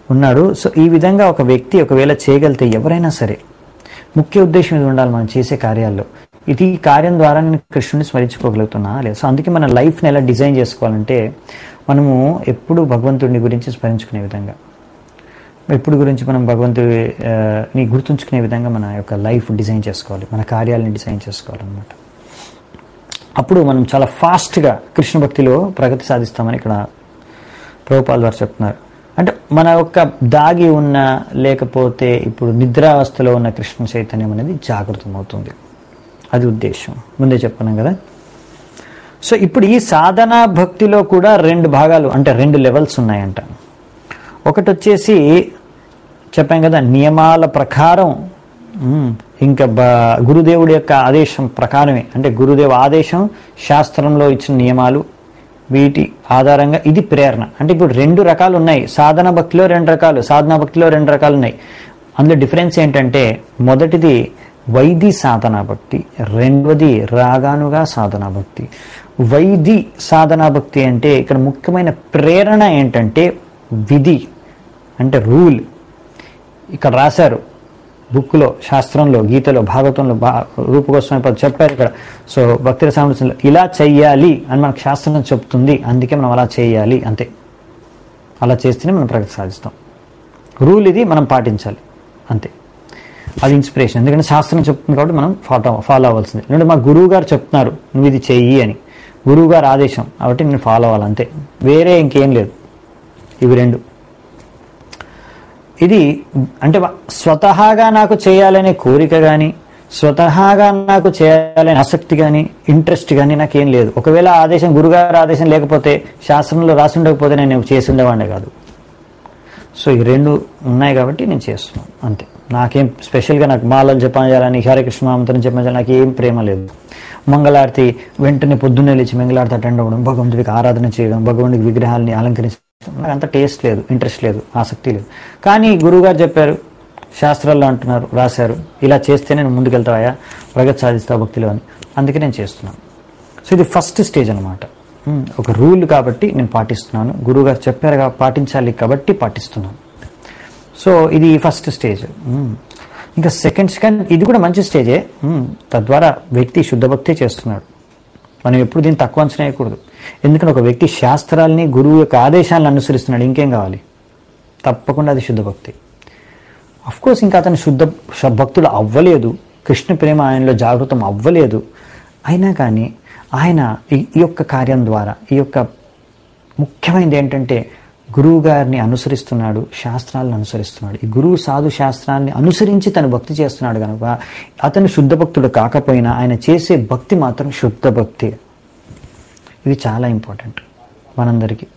ఉన్నాడు సో ఈ విధంగా ఒక వ్యక్తి ఒకవేళ చేయగలిగితే ఎవరైనా సరే ముఖ్య ఉద్దేశం ఇది ఉండాలి మనం చేసే కార్యాల్లో ఇది ఈ కార్యం ద్వారా నేను కృష్ణుని స్మరించుకోగలుగుతున్నా లేదు సో అందుకే మన లైఫ్ని ఎలా డిజైన్ చేసుకోవాలంటే మనము ఎప్పుడు భగవంతుడిని గురించి స్మరించుకునే విధంగా ఎప్పుడు గురించి మనం భగవంతుడి ఆ, ని గుర్తుంచుకునే విధంగా మన యొక్క లైఫ్ డిజైన్ చేసుకోవాలి మన కార్యాలని డిజైన్ చేసుకోవాలన్నమాట అప్పుడు మనం చాలా ఫాస్ట్గా కృష్ణ భక్తిలో ప్రగతి సాధిస్తామని ఇక్కడ ప్రభుపాల్ వారు చెప్తున్నారు అంటే మన యొక్క దాగి ఉన్న లేకపోతే ఇప్పుడు నిద్రావస్థలో ఉన్న కృష్ణ చైతన్యం అనేది జాగృతం అవుతుంది అది ఉద్దేశం ముందే చెప్పాను కదా సో ఇప్పుడు ఈ సాధనా భక్తిలో కూడా రెండు భాగాలు అంటే రెండు లెవెల్స్ ఉన్నాయంట ఒకటి వచ్చేసి చెప్పాం కదా నియమాల ప్రకారం ఉమ్, ఇంకా బ గురుదేవుడి యొక్క ఆదేశం ప్రకారమే అంటే గురుదేవ ఆదేశం శాస్త్రంలో ఇచ్చిన నియమాలు వీటి ఆధారంగా ఇది ప్రేరణ అంటే ఇప్పుడు రెండు రకాలు ఉన్నాయి సాధన భక్తిలో రెండు రకాలు సాధనా భక్తిలో రెండు రకాలు ఉన్నాయి అందులో డిఫరెన్స్ ఏంటంటే మొదటిది వైది సాధనా భక్తి రెండవది రాగానుగా సాధనా భక్తి వైది సాధనా భక్తి అంటే ఇక్కడ ముఖ్యమైన ప్రేరణ ఏంటంటే విధి అంటే రూల్ ఇక్కడ రాశారు బుక్లో శాస్త్రంలో గీతలో భాగవతంలో భా రూపగోస్వామి పద చెప్పారు ఇక్కడ సో భక్తి సామర్థ్యంలో ఇలా చెయ్యాలి అని మనకు శాస్త్రం చెప్తుంది అందుకే మనం అలా చేయాలి అంతే అలా చేస్తేనే మనం ప్రగతి సాధిస్తాం రూల్ ఇది మనం పాటించాలి అంతే అది ఇన్స్పిరేషన్ ఎందుకంటే శాస్త్రం చెప్తుంది కాబట్టి మనం ఫాలో ఫాలో అవ్వాల్సింది ఎందుకంటే మా గురువు గారు చెప్తున్నారు నువ్వు ఇది చెయ్యి అని గురువు గారు ఆదేశం కాబట్టి నేను ఫాలో అవ్వాలి అంతే వేరే ఇంకేం లేదు ఇవి రెండు ఇది అంటే స్వతహాగా నాకు చేయాలనే కోరిక కానీ స్వతహాగా నాకు చేయాలనే ఆసక్తి కానీ ఇంట్రెస్ట్ కానీ నాకేం లేదు ఒకవేళ ఆదేశం గురుగారు ఆదేశం లేకపోతే శాస్త్రంలో రాసి ఉండకపోతే నేను చేసి ఉండేవాడిని కాదు సో ఈ రెండు ఉన్నాయి కాబట్టి నేను చేస్తున్నాను అంతే నాకేం స్పెషల్గా నాకు మాలను జపం చేయాలని హరే కృష్ణ మంత్రం జపం చేయాలని నాకు ఏం ప్రేమ లేదు మంగళారతి వెంటనే పొద్దున్నే లేచి మంగళారతి అటెండ్ అవ్వడం భగవంతుడికి ఆరాధన చేయడం భగవంతుడికి విగ్రహాలని అలంకరించడం నాకు అంత టేస్ట్ లేదు ఇంట్రెస్ట్ లేదు ఆసక్తి లేదు కానీ గురువుగారు చెప్పారు శాస్త్రాల్లో అంటున్నారు రాశారు ఇలా చేస్తే నేను ముందుకెళ్తావా ప్రగతి సాధిస్తా భక్తిలో అని అందుకే నేను చేస్తున్నాను సో ఇది ఫస్ట్ స్టేజ్ అనమాట ఒక రూల్ కాబట్టి నేను పాటిస్తున్నాను గురువుగారు చెప్పారు కా- పాటించాలి కాబట్టి పాటిస్తున్నాను సో ఇది ఫస్ట్ స్టేజ్ మ్మ్. ఇంకా సెకండ్ సెకండ్ ఇది కూడా మంచి స్టేజే మ్మ్. తద్వారా వ్యక్తి శుద్ధ భక్తి చేస్తున్నాడు మనం ఎప్పుడు దీన్ని తక్కువ అంచనా వేయకూడదు ఎందుకంటే ఒక వ్యక్తి శాస్త్రాలని గురువు యొక్క ఆదేశాలను అనుసరిస్తున్నాడు ఇంకేం కావాలి తప్పకుండా అది శుద్ధ భక్తి అఫ్ కోర్స్ ఇంకా అతను శుద్ధ శ- భక్తుడు అవ్వలేదు కృష్ణ ప్రేమ ఆయనలో జాగృతం అవ్వలేదు అయినా కానీ ఆయన ఈ ఈ యొక్క కార్యం ద్వారా ఈ యొక్క ముఖ్యమైనది ఏంటంటే గురువు గారిని అనుసరిస్తున్నాడు శాస్త్రాలను అనుసరిస్తున్నాడు ఈ గురువు సాధు శాస్త్రాన్ని అనుసరించి తను భక్తి చేస్తున్నాడు కనుక అతను శుద్ధ భక్తుడు కాకపోయినా ఆయన చేసే భక్తి మాత్రం శుద్ధ భక్తి ఇది చాలా ఇంపార్టెంట్ మనందరికీ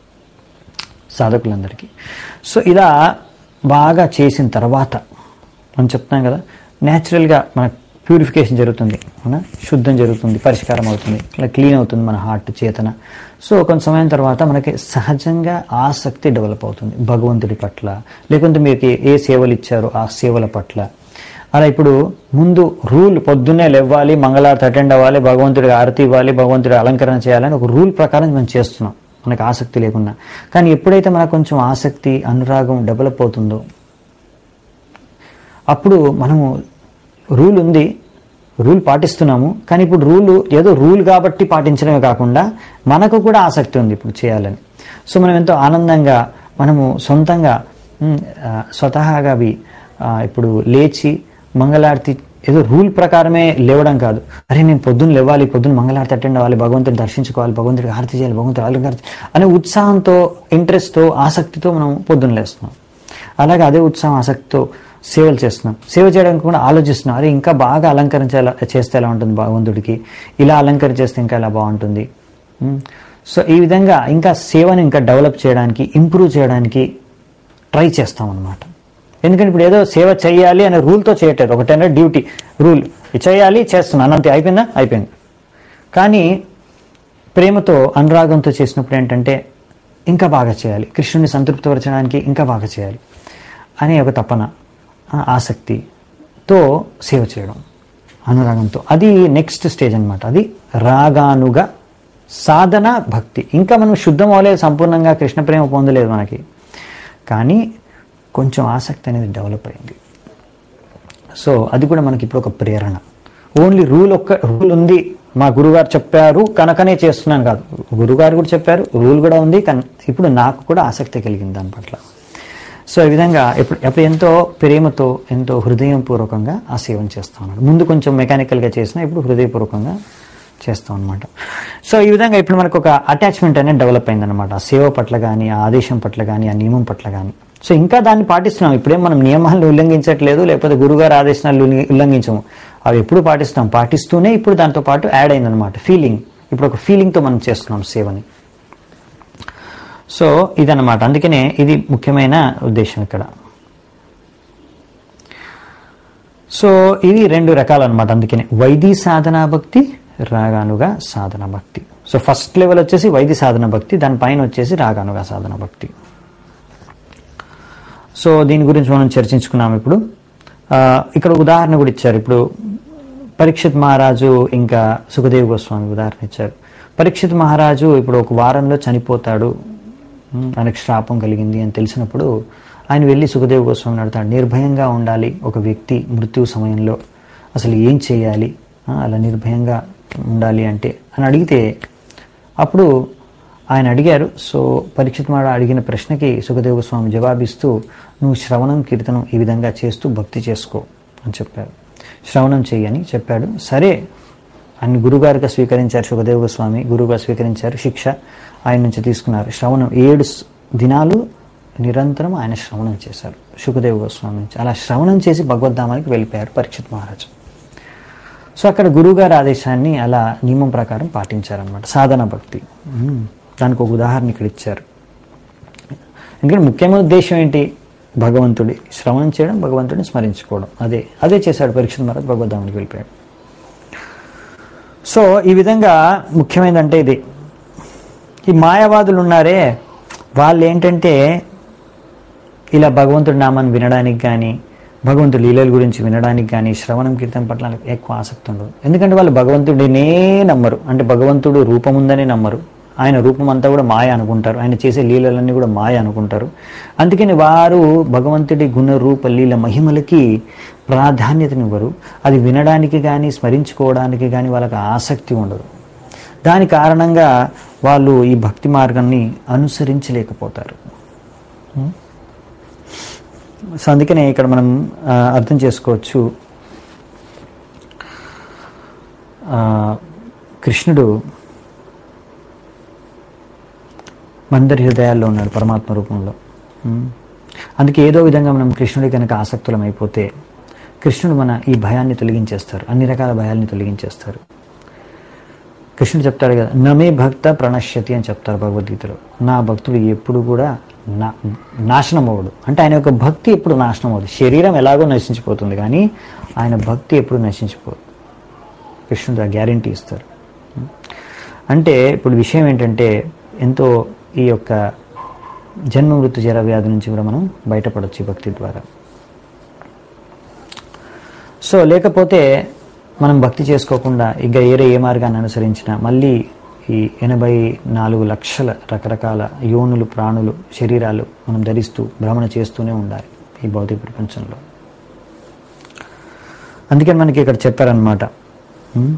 సాధకులందరికీ సో ఇలా బాగా చేసిన తర్వాత మనం చెప్తాం కదా న్యాచురల్గా మన ప్యూరిఫికేషన్ జరుగుతుంది అవునా శుద్ధం జరుగుతుంది పరిష్కారం అవుతుంది ఇలా క్లీన్ అవుతుంది మన హార్ట్ చేతన సో కొంత సమయం తర్వాత మనకి సహజంగా ఆసక్తి డెవలప్ అవుతుంది భగవంతుడి పట్ల లేకుంటే మీకు ఏ సేవలు ఇచ్చారో ఆ సేవల పట్ల అలా ఇప్పుడు ముందు రూల్ పొద్దున్నే లేవ్వాలి మంగళారతి అటెండ్ అవ్వాలి భగవంతుడికి ఆరతి ఇవ్వాలి భగవంతుడి అలంకరణ చేయాలని ఒక రూల్ ప్రకారం మనం చేస్తున్నాం మనకు ఆసక్తి లేకుండా కానీ ఎప్పుడైతే మనకు కొంచెం ఆసక్తి అనురాగం డెవలప్ అవుతుందో అప్పుడు మనము రూల్ ఉంది రూల్ పాటిస్తున్నాము కానీ ఇప్పుడు రూల్ ఏదో రూల్ కాబట్టి పాటించడమే కాకుండా మనకు కూడా ఆసక్తి ఉంది ఇప్పుడు చేయాలని సో మనం ఎంతో ఆనందంగా మనము సొంతంగా ఉమ్, ఆ, స్వతహాగా అవి ఆ, ఇప్పుడు లేచి మంగళారతి ఏదో రూల్ ప్రకారమే లేవడం కాదు అరే నేను పొద్దున్న లేవాలి పొద్దున్న మంగళారతి అటెండ్ అవ్వాలి భగవంతుని దర్శించుకోవాలి భగవంతుడికి హారతి చేయాలి భగవంతుడి అలంకారతి అనే ఉత్సాహంతో ఇంట్రెస్ట్తో ఆసక్తితో మనం పొద్దున్న లేస్తున్నాం అలాగే అదే ఉత్సాహం ఆసక్తితో సేవలు చేస్తున్నాం సేవ చేయడానికి కూడా ఆలోచిస్తున్నాం అరే ఇంకా బాగా అలంకరించేలా చేస్తే ఎలా ఉంటుంది భగవంతుడికి ఇలా అలంకరణ చేస్తే ఇంకా ఎలా బాగుంటుంది ఉమ్. సో ఈ విధంగా ఇంకా సేవను ఇంకా డెవలప్ చేయడానికి ఇంప్రూవ్ చేయడానికి ట్రై చేస్తాం అన్నమాట ఎందుకంటే ఇప్పుడు ఏదో సేవ చేయాలి అనే రూల్తో చేయట్లేదు ఒకటైనా డ్యూటీ రూల్ ఇది చేయాలి చేస్తున్నాను అంతే అయిపోయిందా అయిపోయింది కానీ ప్రేమతో అనురాగంతో చేసినప్పుడు ఏంటంటే ఇంకా బాగా చేయాలి కృష్ణుని సంతృప్తిపరచడానికి ఇంకా బాగా చేయాలి అనే ఒక తపన ఆ, ఆసక్తితో సేవ చేయడం అనురాగంతో అది నెక్స్ట్ స్టేజ్ అన్నమాట అది రాగానుగా సాధన భక్తి ఇంకా మనం శుద్ధం అవ్వలేదు సంపూర్ణంగా కృష్ణ ప్రేమ పొందలేదు మనకి కానీ కొంచెం ఆసక్తి అనేది డెవలప్ అయింది సో అది కూడా మనకి ఇప్పుడు ఒక ప్రేరణ ఓన్లీ రూల్ ఒక్క రూల్ ఉంది మా గురుగారు చెప్పారు కనుకనే చేస్తున్నాను కాదు గురుగారు కూడా చెప్పారు రూల్ కూడా ఉంది కానీ ఇప్పుడు నాకు కూడా ఆసక్తి కలిగింది దాని పట్ల సో ఈ విధంగా ఇప్పుడు అప్పుడు ఎంతో ప్రేమతో ఎంతో హృదయపూర్వకంగా ఆ సేవను చేస్తా ఉన్నాడు ముందు కొంచెం మెకానికల్గా చేసినా ఇప్పుడు హృదయపూర్వకంగా చేస్తాం అనమాట సో ఈ విధంగా ఇప్పుడు మనకు ఒక అటాచ్మెంట్ అనేది డెవలప్ అయిందనమాట ఆ సేవ పట్ల కానీ ఆ ఆదేశం పట్ల కానీ ఆ నియమం పట్ల కానీ సో ఇంకా దాన్ని పాటిస్తున్నాం ఇప్పుడేం మనం నియమాలను ఉల్లంఘించట్లేదు లేకపోతే గురుగారు ఆదేశాలు ఉల్లి- ఉల్లంఘించము అవి ఎప్పుడు పాటిస్తాం పాటిస్తూనే ఇప్పుడు దాంతో పాటు యాడ్ అయిందనమాట ఫీలింగ్ ఇప్పుడు ఒక ఫీలింగ్తో మనం చేస్తున్నాం సేవని సో ఇదన్నమాట అందుకనే ఇది ముఖ్యమైన ఉద్దేశం ఇక్కడ సో ఇవి రెండు రకాలు అనమాట అందుకనే వైదీ సాధనా భక్తి రాగానుగా సాధన భక్తి సో ఫస్ట్ లెవెల్ వచ్చేసి వైది సాధన భక్తి దానిపైన వచ్చేసి రాగానుగా సాధన భక్తి సో దీని గురించి మనం చర్చించుకున్నాం ఇప్పుడు ఆ, ఇక్కడ ఉదాహరణ కూడా ఇచ్చారు ఇప్పుడు పరీక్షిత్ మహారాజు ఇంకా సుఖదేవ్ గోస్వామి ఉదాహరణ ఇచ్చారు పరీక్షిత్ మహారాజు ఇప్పుడు ఒక వారంలో చనిపోతాడు ఉమ్, ఆయనకు శ్రాపం కలిగింది అని తెలిసినప్పుడు ఆయన వెళ్ళి సుఖదేవ్ గోస్వామిని అడుగుతాడు నిర్భయంగా ఉండాలి ఒక వ్యక్తి మృత్యు సమయంలో అసలు ఏం చేయాలి ఆ, అలా నిర్భయంగా ఉండాలి అంటే అని అడిగితే అప్పుడు ఆయన అడిగారు సో పరీక్షిత్ మాడ అడిగిన ప్రశ్నకి సుఖదేవ స్వామి జవాబిస్తూ నువ్వు శ్రవణం కీర్తనం ఈ విధంగా చేస్తూ భక్తి చేసుకో అని చెప్పారు శ్రవణం చెయ్యని చెప్పాడు సరే ఆయన గురుగారుగా స్వీకరించారు సుఖదేవ గోస్వామి గురువుగా స్వీకరించారు శిక్ష ఆయన నుంచి తీసుకున్నారు శ్రవణం ఏడు స్- దినాలు నిరంతరం ఆయన శ్రవణం చేశారు సుఖదేవ గోస్వామి నుంచి అలా శ్రవణం చేసి భగవద్ధామానికి వెళ్ళిపోయారు పరీక్షిత్ మహారాజు సో అక్కడ గురువుగారి ఆదేశాన్ని అలా నియమం ప్రకారం పాటించారనమాట సాధన భక్తి ఉమ్, దానికి ఒక ఉదాహరణ ఇక్కడ ఇచ్చారు ఎందుకంటే ముఖ్యమైన ఉద్దేశం ఏంటి భగవంతుడి శ్రవణం చేయడం భగవంతుడిని స్మరించుకోవడం అదే అదే చేశాడు పరీక్ష మహారాజ్ భగవద్ధామానికి వెళ్ళిపోయాడు సో ఈ విధంగా ముఖ్యమైనదంటే ఇది ఈ మాయావాదులు ఉన్నారే వాళ్ళు ఏంటంటే ఇలా భగవంతుడి నామాన్ని వినడానికి కానీ భగవంతుడి లీలల గురించి వినడానికి కానీ శ్రవణం కీర్తన పట్ల వాళ్ళకి ఎక్కువ ఆసక్తి ఉండదు ఎందుకంటే వాళ్ళు భగవంతుడినే నమ్మరు అంటే భగవంతుడు రూపం ఉందని నమ్మరు ఆయన రూపం అంతా కూడా మాయ అనుకుంటారు ఆయన చేసే లీలలన్నీ కూడా మాయ అనుకుంటారు అందుకని వారు భగవంతుడి గుణ రూప లీల మహిమలకి ప్రాధాన్యతనివ్వరు అది వినడానికి కానీ స్మరించుకోవడానికి కానీ వాళ్ళకి ఆసక్తి ఉండదు దాని కారణంగా వాళ్ళు ఈ భక్తి మార్గాన్ని అనుసరించలేకపోతారు సో అందుకనే ఇక్కడ మనం ఆ, అర్థం చేసుకోవచ్చు ఆ, కృష్ణుడు మందరి హృదయాల్లో ఉన్నాడు పరమాత్మ రూపంలో ఉమ్. అందుకే ఏదో విధంగా మనం కృష్ణుడి కనుక ఆసక్తులం అయిపోతే కృష్ణుడు మన ఈ భయాన్ని తొలగించేస్తారు అన్ని రకాల భయాల్ని తొలగించేస్తారు కృష్ణుడు చెప్తాడు కదా నమే భక్త ప్రణశ్యతి అని చెప్తారు భగవద్గీతలో నా భక్తుడు ఎప్పుడు కూడా నా నాశనం అవ్వడు అంటే ఆయన యొక్క భక్తి ఎప్పుడు నాశనం అవ్వదు శరీరం ఎలాగో నశించిపోతుంది కానీ ఆయన భక్తి ఎప్పుడు నశించిపోదు కృష్ణుడు ఆ గ్యారంటీ ఇస్తారు అంటే ఇప్పుడు విషయం ఏంటంటే ఎంతో ఈ యొక్క జన్మ మృత్యు జర వ్యాధి నుంచి కూడా మనం బయటపడవచ్చు ఈ భక్తి ద్వారా సో లేకపోతే మనం భక్తి చేసుకోకుండా ఇంకా ఏరే ఏ మార్గాన్ని అనుసరించినా మళ్ళీ ఈ ఎనభై నాలుగు లక్షల రకరకాల యోనులు ప్రాణులు శరీరాలు మనం ధరిస్తూ భ్రమణ చేస్తూనే ఉండాలి ఈ భౌతిక ప్రపంచంలో అందుకని మనకి ఇక్కడ చెప్పారనమాట ఉమ్.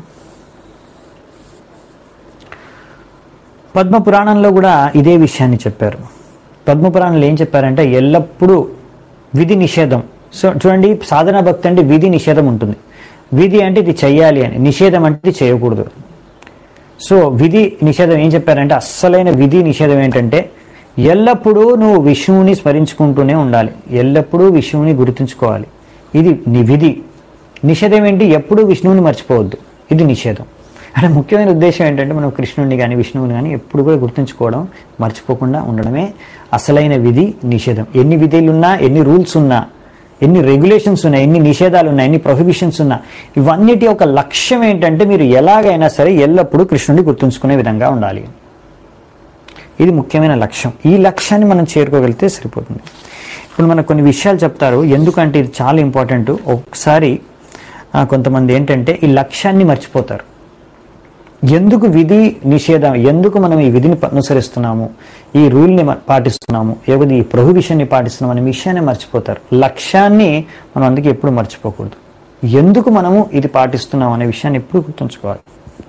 పద్మ పురాణంలో కూడా ఇదే విషయాన్ని చెప్పారు పద్మ పురాణంలో ఏం చెప్పారంటే ఎల్లప్పుడూ విధి నిషేధం సో చూడండి సాధన భక్తి అంటే విధి నిషేధం ఉంటుంది విధి అంటే ఇది చెయ్యాలి అని నిషేధం అంటే ఇది చేయకూడదు సో విధి నిషేధం ఏం చెప్పారంటే అస్సలైన విధి నిషేధం ఏంటంటే ఎల్లప్పుడూ నువ్వు విష్ణువుని స్మరించుకుంటూనే ఉండాలి ఎల్లప్పుడూ విష్ణువుని గుర్తుంచుకోవాలి ఇది నీ విధి నిషేధం ఏంటి ఎప్పుడూ విష్ణువుని మర్చిపోవద్దు ఇది నిషేధం అంటే ముఖ్యమైన ఉద్దేశం ఏంటంటే మనం కృష్ణుడిని కానీ విష్ణువుని కానీ ఎప్పుడు కూడా గుర్తుంచుకోవడం మర్చిపోకుండా ఉండడమే అసలైన విధి నిషేధం ఎన్ని విధులున్నా ఎన్ని రూల్స్ ఉన్నా ఎన్ని రెగ్యులేషన్స్ ఉన్నాయి ఎన్ని నిషేధాలు ఉన్నాయి ఎన్ని ప్రొహిబిషన్స్ ఉన్నా ఇవన్నిటి ఒక లక్ష్యం ఏంటంటే మీరు ఎలాగైనా సరే ఎల్లప్పుడూ కృష్ణుడిని గుర్తుంచుకునే విధంగా ఉండాలి ఇది ముఖ్యమైన లక్ష్యం ఈ లక్ష్యాన్ని మనం చేరుకోగలిగితే సరిపోతుంది ఇప్పుడు మనకు కొన్ని విషయాలు చెప్తారు ఎందుకంటే ఇది చాలా ఇంపార్టెంట్ ఒకసారి ఆ, కొంతమంది ఏంటంటే ఈ లక్ష్యాన్ని మర్చిపోతారు ఎందుకు విధి నిషేధం ఎందుకు మనం ఈ విధిని అనుసరిస్తున్నాము ఈ రూల్ని మ- పాటిస్తున్నాము ఏది ఈ ప్రొహిబిషన్ని పాటిస్తున్నాం అనే విషయాన్ని మర్చిపోతారు లక్ష్యాన్ని మనం అందుకే ఎప్పుడు మర్చిపోకూడదు ఎందుకు మనము ఇది పాటిస్తున్నాం అనే విషయాన్ని ఎప్పుడు గుర్తుంచుకోవాలి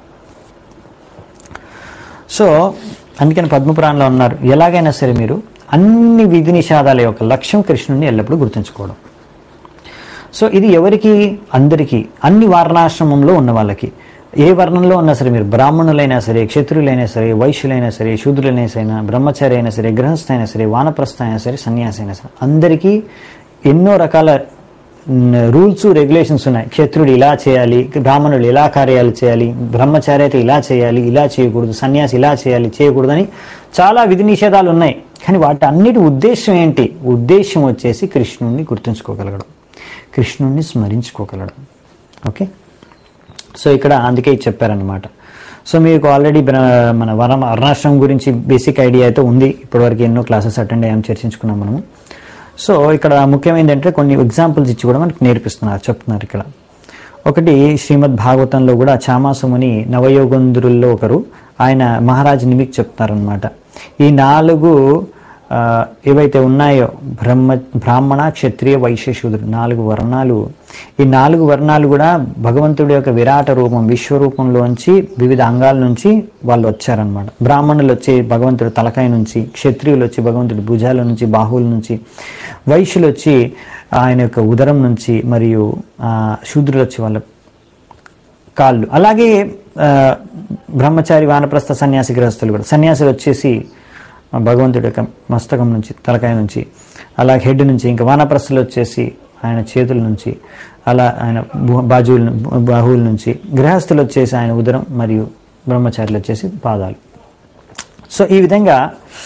సో అందుకని పద్మపురాణంలో ఉన్నారు ఎలాగైనా సరే మీరు అన్ని విధి నిషేధాల యొక్క లక్ష్యం కృష్ణుడిని ఎల్లప్పుడూ గుర్తుంచుకోవడం సో ఇది ఎవరికి అందరికీ అన్ని వర్ణాశ్రమంలో ఉన్న వాళ్ళకి ఏ వర్ణంలో ఉన్నా సరే మీరు బ్రాహ్మణులైనా సరే క్షత్రులైనా సరే వైశ్యులైనా సరే శూద్రులైనా సరే బ్రహ్మచారి అయినా సరే గృహస్థ అయినా సరే వానప్రస్థ అయినా సరే సన్యాసి అయినా సరే అందరికీ ఎన్నో రకాల రూల్స్ రెగ్యులేషన్స్ ఉన్నాయి క్షత్రుడు ఇలా చేయాలి బ్రాహ్మణుడు ఇలా కార్యాలు చేయాలి బ్రహ్మచారి అయితే ఇలా చేయాలి ఇలా చేయకూడదు సన్యాసి ఇలా చేయాలి చేయకూడదని చాలా విధి నిషేధాలు ఉన్నాయి కానీ వాటి అన్నిటి ఉద్దేశం ఏంటి ఉద్దేశం వచ్చేసి కృష్ణుడిని గుర్తుంచుకోగలగడం కృష్ణుడిని స్మరించుకోగలడం ఓకే సో ఇక్కడ అందుకే ఇది చెప్పారనమాట సో మీకు ఆల్రెడీ మన వనం అరుణాశ్రమం గురించి బేసిక్ ఐడియా అయితే ఉంది ఇప్పటివరకు ఎన్నో క్లాసెస్ అటెండ్ అయ్యాం చర్చించుకున్నాం మనము సో ఇక్కడ ముఖ్యమైనది అంటే కొన్ని ఎగ్జాంపుల్స్ ఇచ్చి కూడా మనకి నేర్పిస్తున్నారు చెప్తున్నారు ఇక్కడ ఒకటి శ్రీమద్ భాగవతంలో కూడా చామాసముని నవయోగంధురుల్లో ఒకరు ఆయన మహారాజ్ నిమిక్ చెప్తున్నారనమాట ఈ నాలుగు ఆ, ఏవైతే ఉన్నాయో బ్రహ్మ బ్రాహ్మణ క్షత్రియ వైశ్య శూద్రుడు నాలుగు వర్ణాలు ఈ నాలుగు వర్ణాలు కూడా భగవంతుడి యొక్క విరాట రూపం విశ్వరూపంలోంచి వివిధ అంగాల నుంచి వాళ్ళు వచ్చారనమాట బ్రాహ్మణులు వచ్చి భగవంతుడి తలకాయ నుంచి క్షత్రియులు వచ్చి భగవంతుడి భుజాల నుంచి బాహువుల నుంచి వైశ్యులు వచ్చి ఆయన యొక్క ఉదరం నుంచి మరియు ఆ, శూద్రులు వచ్చి వాళ్ళ కాళ్ళు అలాగే ఆ, బ్రహ్మచారి వానప్రస్థ సన్యాసి గృహస్థులు కూడా సన్యాసులు వచ్చేసి ఆ, భగవంతుడి యొక్క మస్తకం నుంచి తలకాయ నుంచి అలాగే హెడ్ నుంచి ఇంకా వానప్రస్థలు వచ్చేసి ఆయన చేతుల నుంచి అలా ఆయన భు- బాజువుల ను- బాహువుల నుంచి గృహస్థులు వచ్చేసి ఆయన ఉదరం మరియు బ్రహ్మచారులు వచ్చేసి పాదాలు సో ఈ విధంగా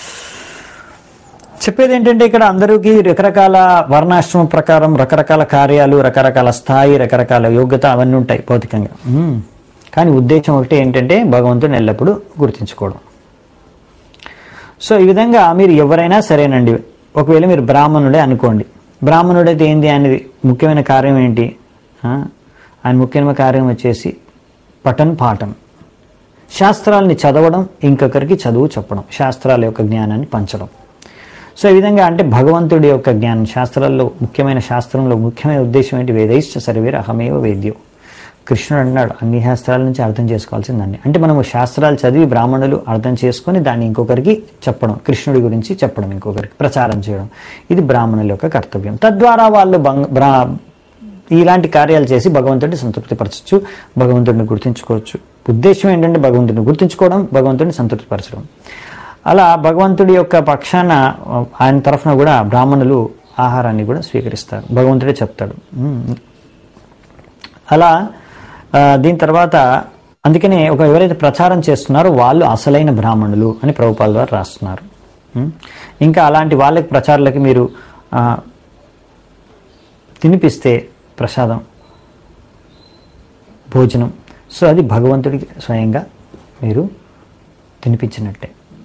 చెప్పేది ఏంటంటే ఇక్కడ అందరికీ రకరకాల వర్ణాశ్రమం ప్రకారం రకరకాల కార్యాలు రకరకాల స్థాయి రకరకాల యోగ్యత అవన్నీ ఉంటాయి భౌతికంగా మ్మ్. కానీ ఉద్దేశం ఒకటి ఏంటంటే భగవంతుని ఎల్లప్పుడూ గుర్తించుకోవడం సో ఈ విధంగా మీరు ఎవరైనా సరేనండి ఒకవేళ మీరు బ్రాహ్మణుడే అనుకోండి బ్రాహ్మణుడైతే ఏంది అనేది ముఖ్యమైన కార్యం ఏంటి ఆ? ఆయన ముఖ్యమైన కార్యం వచ్చేసి పఠన్ పాఠం శాస్త్రాలని చదవడం ఇంకొకరికి చదువు చెప్పడం శాస్త్రాల యొక్క జ్ఞానాన్ని పంచడం సో ఈ విధంగా అంటే భగవంతుడి యొక్క జ్ఞానం శాస్త్రాల్లో ముఖ్యమైన శాస్త్రంలో ముఖ్యమైన ఉద్దేశం ఏంటి వేదైశ్చ సర్వేర్ అహమేవ వేద్యో కృష్ణుడు అన్నాడు అన్ని శాస్త్రాల నుంచి అర్థం చేసుకోవాల్సిందండి అంటే మనము శాస్త్రాలు చదివి బ్రాహ్మణులు అర్థం చేసుకొని దాన్ని ఇంకొకరికి చెప్పడం కృష్ణుడి గురించి చెప్పడం ఇంకొకరికి ప్రచారం చేయడం ఇది బ్రాహ్మణుల యొక్క కర్తవ్యం తద్వారా వాళ్ళు బంగ బ్రా ఇలాంటి కార్యాలు చేసి భగవంతుడిని సంతృప్తిపరచచ్చు భగవంతుడిని గుర్తించుకోవచ్చు ఉద్దేశం ఏంటంటే భగవంతుడిని గుర్తించుకోవడం భగవంతుడిని సంతృప్తిపరచడం అలా భగవంతుడి యొక్క పక్షాన ఆయన తరఫున కూడా బ్రాహ్మణులు ఆహారాన్ని కూడా స్వీకరిస్తారు భగవంతుడే చెప్తాడు "మ్మ్, అలా ఆ, దీని తర్వాత అందుకనే ఒక ఎవరైతే ప్రచారం చేస్తున్నారో వాళ్ళు అసలైన బ్రాహ్మణులు అని ప్రభుపాల ద్వారా రాస్తున్నారు ఉం? ఇంకా అలాంటి వాళ్ళకి ప్రచారాలకి మీరు ఆ, తినిపిస్తే ప్రసాదం భోజనం సో అది భగవంతుడికి స్వయంగా మీరు తినిపించినట్టే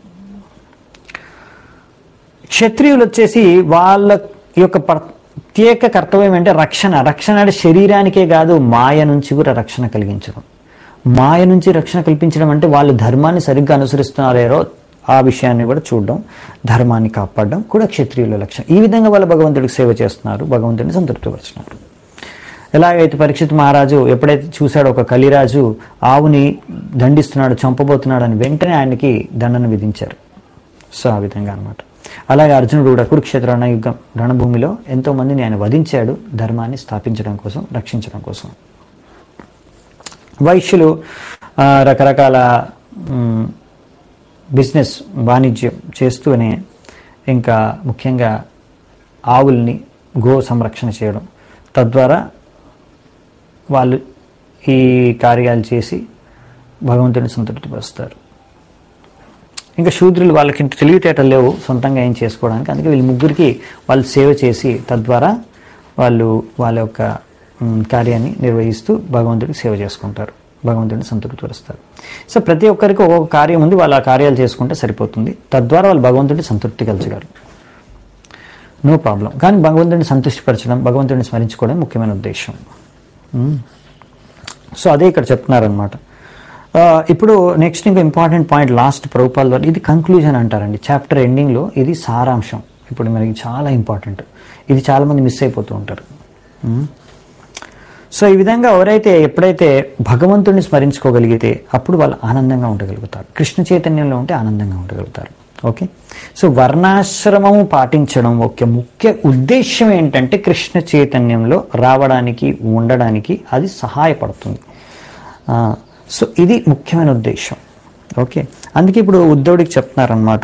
క్షత్రియులు వచ్చేసి వాళ్ళ యొక్క ప్రత్యేక కర్తవ్యం అంటే రక్షణ రక్షణ అంటే శరీరానికే కాదు మాయ నుంచి కూడా రక్షణ కలిగించడం మాయ నుంచి రక్షణ కల్పించడం అంటే వాళ్ళు ధర్మాన్ని సరిగ్గా అనుసరిస్తున్నారేరో ఆ విషయాన్ని కూడా చూడడం ధర్మాన్ని కాపాడడం కూడా క్షత్రియుల లక్ష్యం ఈ విధంగా వాళ్ళు భగవంతుడికి సేవ చేస్తున్నారు భగవంతుడిని సంతృప్తిపరుచున్నారు ఎలాగైతే పరీక్షిత్ మహారాజు ఎప్పుడైతే చూశాడో ఒక కలిరాజు ఆవుని దండిస్తున్నాడు చంపబోతున్నాడు అని వెంటనే ఆయనకి దండన విధించారు సో ఆ విధంగా అన్నమాట అలాగే అర్జునుడు కూడా కురుక్షేత్ర రణయుద్ధం రణభూమిలో ఎంతో మందిని ఆయన వధించాడు ధర్మాన్ని స్థాపించడం కోసం రక్షించడం కోసం వైశ్యులు ఆ, రకరకాల మ్, బిజినెస్ వాణిజ్యం చేస్తూనే ఇంకా ముఖ్యంగా ఆవుల్ని గో సంరక్షణ చేయడం తద్వారా వాళ్ళు ఈ కార్యాలు చేసి భగవంతుడిని సంతృప్తిపరుస్తారు ఇంకా శూద్రులు వాళ్ళకి ఇంత తెలివితేటలు లేవు సొంతంగా ఏం చేసుకోవడానికి అందుకే వీళ్ళు ముగ్గురికి వాళ్ళు సేవ చేసి తద్వారా వాళ్ళు వాళ్ళ యొక్క మ్, కార్యాన్ని నిర్వహిస్తూ భగవంతుడికి సేవ చేసుకుంటారు భగవంతుడిని సంతృప్తిపరుస్తారు సో ప్రతి ఒక్కరికి ఒక్కొక్క కార్యం ఉంది వాళ్ళు ఆ కార్యాలు చేసుకుంటే సరిపోతుంది తద్వారా వాళ్ళు భగవంతుడిని సంతృప్తి కలచగలరు నో ప్రాబ్లం కానీ భగవంతుడిని సంతృష్టిపరచడం భగవంతుడిని స్మరించుకోవడం ముఖ్యమైన ఉద్దేశం మ్. సో అదే ఇక్కడ చెప్తున్నారనమాట ఆ, ఇప్పుడు నెక్స్ట్ ఇంకా ఇంపార్టెంట్ పాయింట్ లాస్ట్ ప్రభుపాల్ ద్వారా ఇది కంక్లూజన్ అంటారండి చాప్టర్ ఎండింగ్లో ఇది సారాంశం ఇప్పుడు మనకి చాలా ఇంపార్టెంట్ ఇది చాలామంది మిస్ అయిపోతూ ఉంటారు ఉమ్. సో ఈ విధంగా ఎవరైతే ఎప్పుడైతే భగవంతుడిని స్మరించుకోగలిగితే అప్పుడు వాళ్ళు ఆనందంగా ఉండగలుగుతారు కృష్ణ చైతన్యంలో ఉంటే ఆనందంగా ఉండగలుగుతారు ఓకే సో వర్ణాశ్రమము పాటించడం ఒక ముఖ్య ఉద్దేశం ఏంటంటే కృష్ణ చైతన్యంలో రావడానికి ఉండడానికి అది సహాయపడుతుంది ఆ, సో ఇది ముఖ్యమైన ఉద్దేశం ఓకే అందుకే ఇప్పుడు ఉద్ధవుడికి చెప్తున్నారనమాట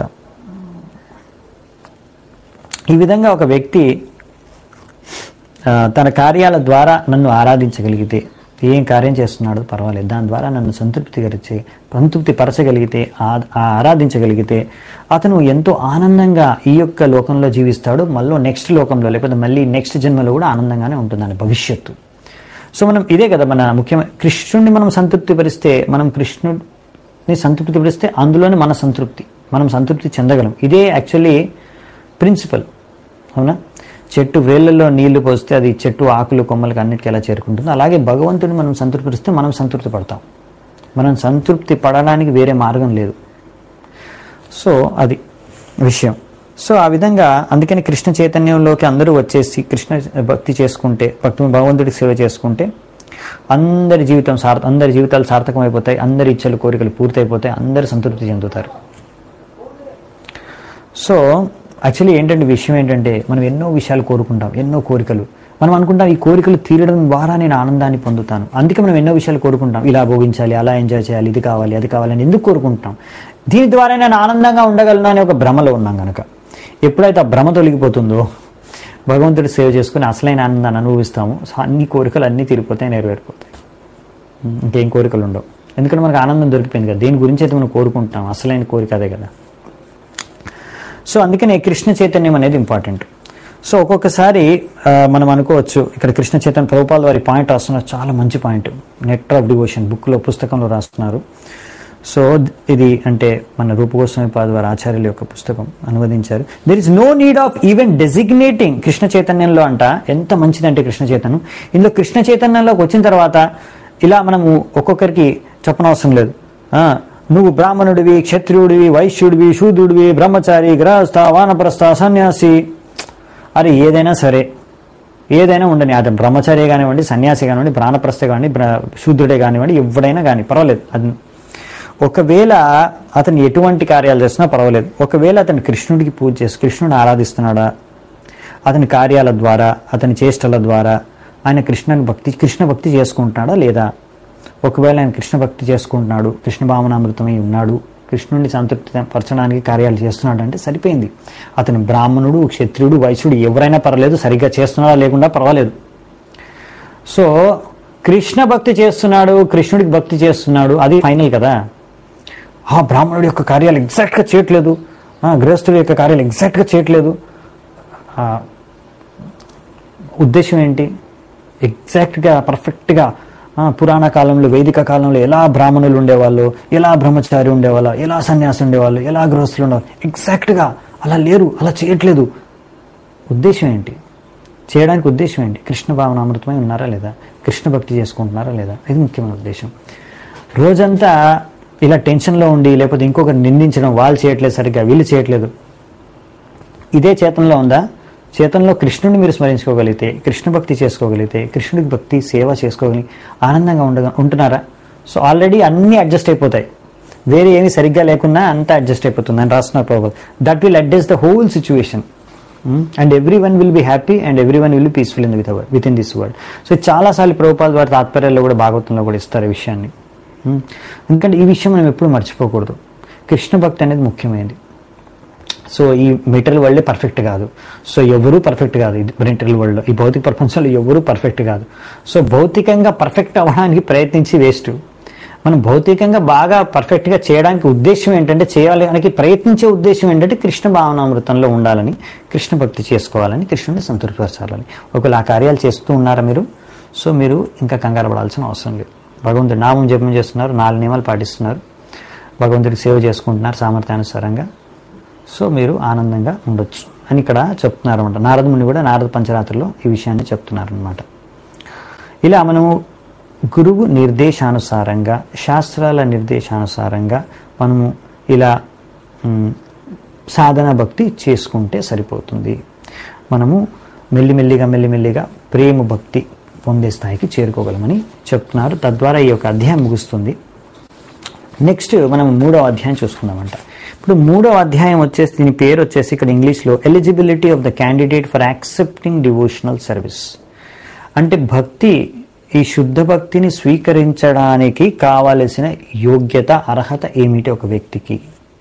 ఈ విధంగా ఒక వ్యక్తి ఆ, తన కార్యాల ద్వారా నన్ను ఆరాధించగలిగితే ఏం కార్యం చేస్తున్నాడో పర్వాలేదు దాని ద్వారా నన్ను సంతృప్తిగరిచే సంతృప్తి పరచగలిగితే ఆ- ఆ ఆరాధించగలిగితే అతను ఎంతో ఆనందంగా ఈ యొక్క లోకంలో జీవిస్తాడు మళ్ళీ నెక్స్ట్ లోకంలో లేకపోతే మళ్ళీ నెక్స్ట్ జన్మలో కూడా ఆనందంగానే ఉంటుందని భవిష్యత్తు సో మనం ఇదే కదా మన ముఖ్యమైన కృష్ణుడిని మనం సంతృప్తి పరిస్తే మనం కృష్ణుడిని సంతృప్తి పరిస్తే అందులోనే మన సంతృప్తి మనం సంతృప్తి చెందగలం ఇదే యాక్చువల్లీ ప్రిన్సిపల్ అవునా చెట్టు వేళ్ళల్లో నీళ్లు పోస్తే అది చెట్టు ఆకులు కొమ్మలకు అన్నిటికీ ఎలా చేరుకుంటుందో అలాగే భగవంతుని మనం సంతృప్తిస్తే మనం సంతృప్తి పడతాం మనం సంతృప్తి పడడానికి వేరే మార్గం లేదు సో అది విషయం సో ఆ విధంగా అందుకని కృష్ణ చైతన్యంలోకి అందరూ వచ్చేసి కృష్ణ భక్తి చేసుకుంటే భక్తి భగవంతుడికి సేవ చేసుకుంటే అందరి జీవితం సార్థ అందరి జీవితాలు సార్థకమైపోతాయి అందరి ఇచ్చలు కోరికలు పూర్తయిపోతాయి అందరు సంతృప్తి చెందుతారు సో యాక్చువల్లీ ఏంటంటే విషయం ఏంటంటే మనం ఎన్నో విషయాలు కోరుకుంటాం ఎన్నో కోరికలు మనం అనుకుంటాం ఈ కోరికలు తీరడం ద్వారా నేను ఆనందాన్ని పొందుతాను అందుకే మనం ఎన్నో విషయాలు కోరుకుంటాం ఇలా భోగించాలి అలా ఎంజాయ్ చేయాలి ఇది కావాలి అది కావాలని ఎందుకు కోరుకుంటాం దీని ద్వారా నేను ఆనందంగా ఉండగలను అనే ఒక భ్రమలో ఉన్నాం కనుక ఎప్పుడైతే ఆ భ్రమ తొలగిపోతుందో భగవంతుడి సేవ చేసుకుని అసలైన ఆనందాన్ని అనుభవిస్తాము సో అన్ని కోరికలు అన్నీ తీరిపోతాయి నెరవేరిపోతాయి ఉం, ఇంకేం కోరికలు ఉండవు ఎందుకంటే మనకు ఆనందం దొరికిపోయింది కదా దేని గురించి అయితే మనం కోరుకుంటాం అసలైన కోరిక అదే కదా సో అందుకనే కృష్ణ చైతన్యం అనేది ఇంపార్టెంట్ సో ఒక్కొక్కసారి ఆ, మనం అనుకోవచ్చు ఇక్కడ కృష్ణ చైతన్య ప్రభుపాల్ వారి పాయింట్ రాస్తున్నారు చాలా మంచి పాయింట్ నెట్ ఆఫ్ డివోషన్ బుక్లో పుస్తకంలో రాస్తున్నారు సో ఇది అంటే మన రూపగోస్వామి పాద వారి ఆచార్యుల యొక్క పుస్తకం అనువదించారు there is no need of even designating Krishna చైతన్యంలో అంట ఎంత మంచిదంటే కృష్ణ చైతన్యం ఇందులో కృష్ణ చైతన్యంలోకి వచ్చిన తర్వాత ఇలా మనము ఒక్కొక్కరికి చెప్పనవసరం లేదు ఆ, నువ్వు బ్రాహ్మణుడివి క్షత్రియుడివి వైశ్యుడివి శూద్రుడివి బ్రహ్మచారి గృహస్థ వానప్రస్థ సన్యాసి అది ఏదైనా సరే ఏదైనా ఉండని అది బ్రహ్మచారి కానివ్వండి సన్యాసి కానివ్వండి ప్రాణప్రస్థ కానివ్వండి బ్ర- శూద్రుడే కానివ్వండి ఎవడైనా కానీ పర్వాలేదు అది ఒకవేళ అతను ఎటువంటి కార్యాలు చేసినా పర్వాలేదు ఒకవేళ అతను కృష్ణుడికి పూజ చేసి కృష్ణుడు ఆరాధిస్తున్నాడా అతని కార్యాల ద్వారా అతని చేష్టల ద్వారా ఆయన కృష్ణుని భక్తి కృష్ణ భక్తి చేసుకుంటున్నాడా లేదా ఒకవేళ ఆయన కృష్ణ భక్తి చేసుకుంటున్నాడు కృష్ణ భావనామృతమై ఉన్నాడు కృష్ణుడిని సంతృప్తి పరచడానికి కార్యాలు చేస్తున్నాడు అంటే సరిపోయింది అతను బ్రాహ్మణుడు క్షత్రియుడు వైశ్యుడు ఎవరైనా పర్వాలేదు సరిగ్గా చేస్తున్నాడా లేకుండా పర్వాలేదు సో కృష్ణ భక్తి చేస్తున్నాడు కృష్ణుడికి భక్తి చేస్తున్నాడు అది ఫైనల్ కదా ఆ బ్రాహ్మణుడి యొక్క కార్యాలు ఎగ్జాక్ట్గా చేయట్లేదు ఆ గృహస్థుడి యొక్క కార్యాలు ఎగ్జాక్ట్గా చేయట్లేదు ఆ, ఉద్దేశం ఏంటి ఎగ్జాక్ట్గా పర్ఫెక్ట్గా ఆ, పురాణ కాలంలో వైదిక కాలంలో ఎలా బ్రాహ్మణులు ఉండేవాళ్ళు ఎలా బ్రహ్మచారి ఉండేవాళ్ళు ఎలా సన్యాసి ఉండేవాళ్ళు ఎలా గృహస్థులు ఉండేవాళ్ళు ఎగ్జాక్ట్గా అలా లేరు అలా చేయట్లేదు ఉద్దేశం ఏంటి చేయడానికి ఉద్దేశం ఏంటి కృష్ణ భావన అమృతమై ఉన్నారా లేదా కృష్ణ భక్తి చేసుకుంటున్నారా లేదా ఇది ముఖ్యమైన ఉద్దేశం రోజంతా ఇలా టెన్షన్లో ఉండి లేకపోతే ఇంకొకరు నిందించడం వాళ్ళు చేయట్లేదు సరిగ్గా వీళ్ళు చేయట్లేదు ఇదే చేతనలో ఉందా చేతనలో కృష్ణుడిని మీరు స్మరించుకోగలిగితే కృష్ణ భక్తి చేసుకోగలిగితే కృష్ణుడికి భక్తి సేవ చేసుకోగలిగి ఆనందంగా ఉండగా ఉంటున్నారా సో ఆల్రెడీ అన్నీ అడ్జస్ట్ అయిపోతాయి వేరే ఏమీ సరిగ్గా లేకున్నా అంతా అడ్జస్ట్ అయిపోతుంది అని రాస్తున్నారు ప్రభు that will adjust the whole situation and everyone will be happy and everyone will be peaceful in with with in this world so చాలాసార్లు ప్రభుపాల్ వారి తాత్పర్యాల్లో కూడా భాగవతంలో కూడా ఇస్తారు ఈ విషయాన్ని ఉమ్, ఎందుకంటే ఈ విషయం మనం ఎప్పుడు మర్చిపోకూడదు కృష్ణ భక్తి అనేది ముఖ్యమైనది సో ఈ మెటీరియల్ వరల్డే పర్ఫెక్ట్ కాదు సో ఎవరూ పర్ఫెక్ట్ కాదు ఈ మెటీరియల్ వరల్డ్లో ఈ భౌతిక ప్రపంచంలో ఎవరూ పర్ఫెక్ట్ కాదు సో భౌతికంగా పర్ఫెక్ట్ అవ్వడానికి ప్రయత్నించి వేస్ట్ మనం భౌతికంగా బాగా పర్ఫెక్ట్గా చేయడానికి ఉద్దేశం ఏంటంటే చేయాలని ప్రయత్నించే ఉద్దేశం ఏంటంటే కృష్ణ భావనామృతంలో ఉండాలని కృష్ణ భక్తి చేసుకోవాలని కృష్ణుని సంతృప్తిపరచాలని ఒకవేళ ఆ కార్యాలు చేస్తూ ఉన్నారా మీరు సో మీరు ఇంకా కంగారు పడాల్సిన అవసరం లేదు భగవంతుడు నామం జపం చేస్తున్నారు నాలుగు నియమాలు పాటిస్తున్నారు భగవంతుడికి సేవ చేసుకుంటున్నారు సామర్థ్యానుసారంగా సో మీరు ఆనందంగా ఉండొచ్చు అని ఇక్కడ చెప్తున్నారు అనమాట నారద ముని కూడా నారద పంచరాత్రిలో ఈ విషయాన్ని చెప్తున్నారు అనమాట ఇలా మనము గురువు నిర్దేశానుసారంగా శాస్త్రాల నిర్దేశానుసారంగా మనము ఇలా మ్, సాధన భక్తి చేసుకుంటే సరిపోతుంది మనము మెల్లిమెల్లిగా మెల్లిమెల్లిగా ప్రేమ భక్తి పొందే స్థాయికి చేరుకోగలమని చెప్తున్నారు తద్వారా ఈ యొక్క అధ్యాయం ముగుస్తుంది నెక్స్ట్ మనం మూడవ అధ్యాయం చూసుకుందామంట ఇప్పుడు మూడవ అధ్యాయం వచ్చేసి దీని పేరు వచ్చేసి ఇక్కడ ఇంగ్లీష్లో eligibility of the candidate for accepting devotional service అంటే భక్తి ఈ శుద్ధ భక్తిని స్వీకరించడానికి కావలసిన యోగ్యత అర్హత ఏమిటి ఒక వ్యక్తికి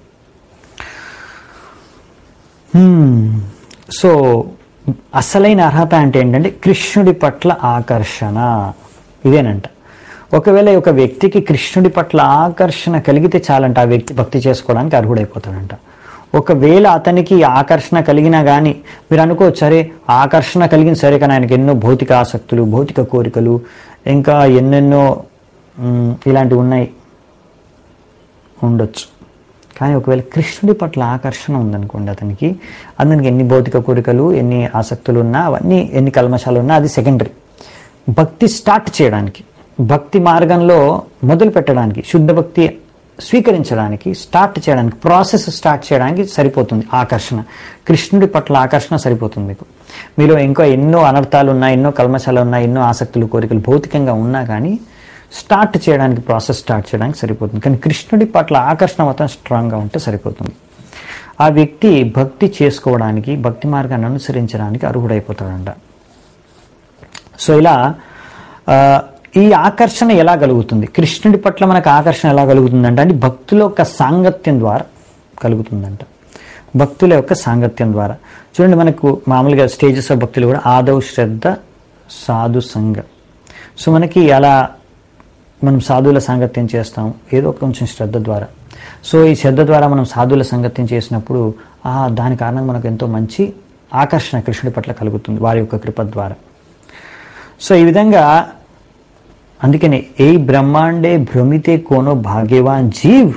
సో అసలైన అర్హత అంటే ఏంటంటే కృష్ణుడి పట్ల ఆకర్షణ ఇదేనంట ఒకవేళ ఒక వ్యక్తికి కృష్ణుడి పట్ల ఆకర్షణ కలిగితే చాలంట ఆ వ్యక్తి భక్తి చేసుకోవడానికి అర్హుడైపోతాడంట ఒకవేళ అతనికి ఈ ఆకర్షణ కలిగినా కానీ మీరు అనుకోవచ్చు సరే ఆకర్షణ కలిగిన సరే కానీ ఆయనకి ఎన్నో భౌతిక ఆసక్తులు భౌతిక కోరికలు ఇంకా ఎన్నెన్నో మ్, ఇలాంటివి ఉన్నాయి ఉండొచ్చు కానీ ఒకవేళ కృష్ణుడి పట్ల ఆకర్షణ ఉందనుకోండి అతనికి అతనికి ఎన్ని భౌతిక కోరికలు ఎన్ని ఆసక్తులు ఉన్నా అవన్నీ ఎన్ని కల్మషాలు ఉన్నా అది సెకండరీ భక్తి స్టార్ట్ చేయడానికి భక్తి మార్గంలో మొదలు పెట్టడానికి శుద్ధ భక్తి స్వీకరించడానికి స్టార్ట్ చేయడానికి ప్రాసెస్ స్టార్ట్ చేయడానికి సరిపోతుంది ఆకర్షణ కృష్ణుడి పట్ల ఆకర్షణ సరిపోతుంది మీకు మీలో ఇంకా ఎన్నో అనర్థాలు ఉన్నాయి ఎన్నో కల్మశాలు ఉన్నాయి ఎన్నో ఆసక్తులు కోరికలు భౌతికంగా ఉన్నా కానీ స్టార్ట్ చేయడానికి ప్రాసెస్ స్టార్ట్ చేయడానికి సరిపోతుంది కానీ కృష్ణుడి పట్ల ఆకర్షణ మాత్రం స్ట్రాంగ్గా ఉంటే సరిపోతుంది ఆ వ్యక్తి భక్తి చేసుకోవడానికి భక్తి మార్గాన్ని అనుసరించడానికి అర్హుడైపోతాడంట సో ఇలా ఆ, ఈ ఆకర్షణ ఎలా కలుగుతుంది కృష్ణుడి పట్ల మనకు ఆకర్షణ ఎలా కలుగుతుందంట అంటే భక్తుల యొక్క సాంగత్యం ద్వారా కలుగుతుందంట భక్తుల యొక్క సాంగత్యం ద్వారా చూడండి మనకు మామూలుగా స్టేజెస్ ఆఫ్ భక్తులు కూడా ఆదవ్ శ్రద్ధ సాధు సంగ సో మనకి అలా మనం సాధువుల సాంగత్యం చేస్తాం ఏదో కొంచెం శ్రద్ధ ద్వారా సో ఈ శ్రద్ధ ద్వారా మనం సాధువుల సాంగత్యం చేసినప్పుడు ఆ దాని కారణంగా మనకు ఎంతో మంచి ఆకర్షణ కృష్ణుడి పట్ల కలుగుతుంది వారి యొక్క కృప ద్వారా సో ఈ విధంగా అందుకనే ఏ బ్రహ్మాండే భ్రమితే కోనో భాగ్యవాన్ జీవ్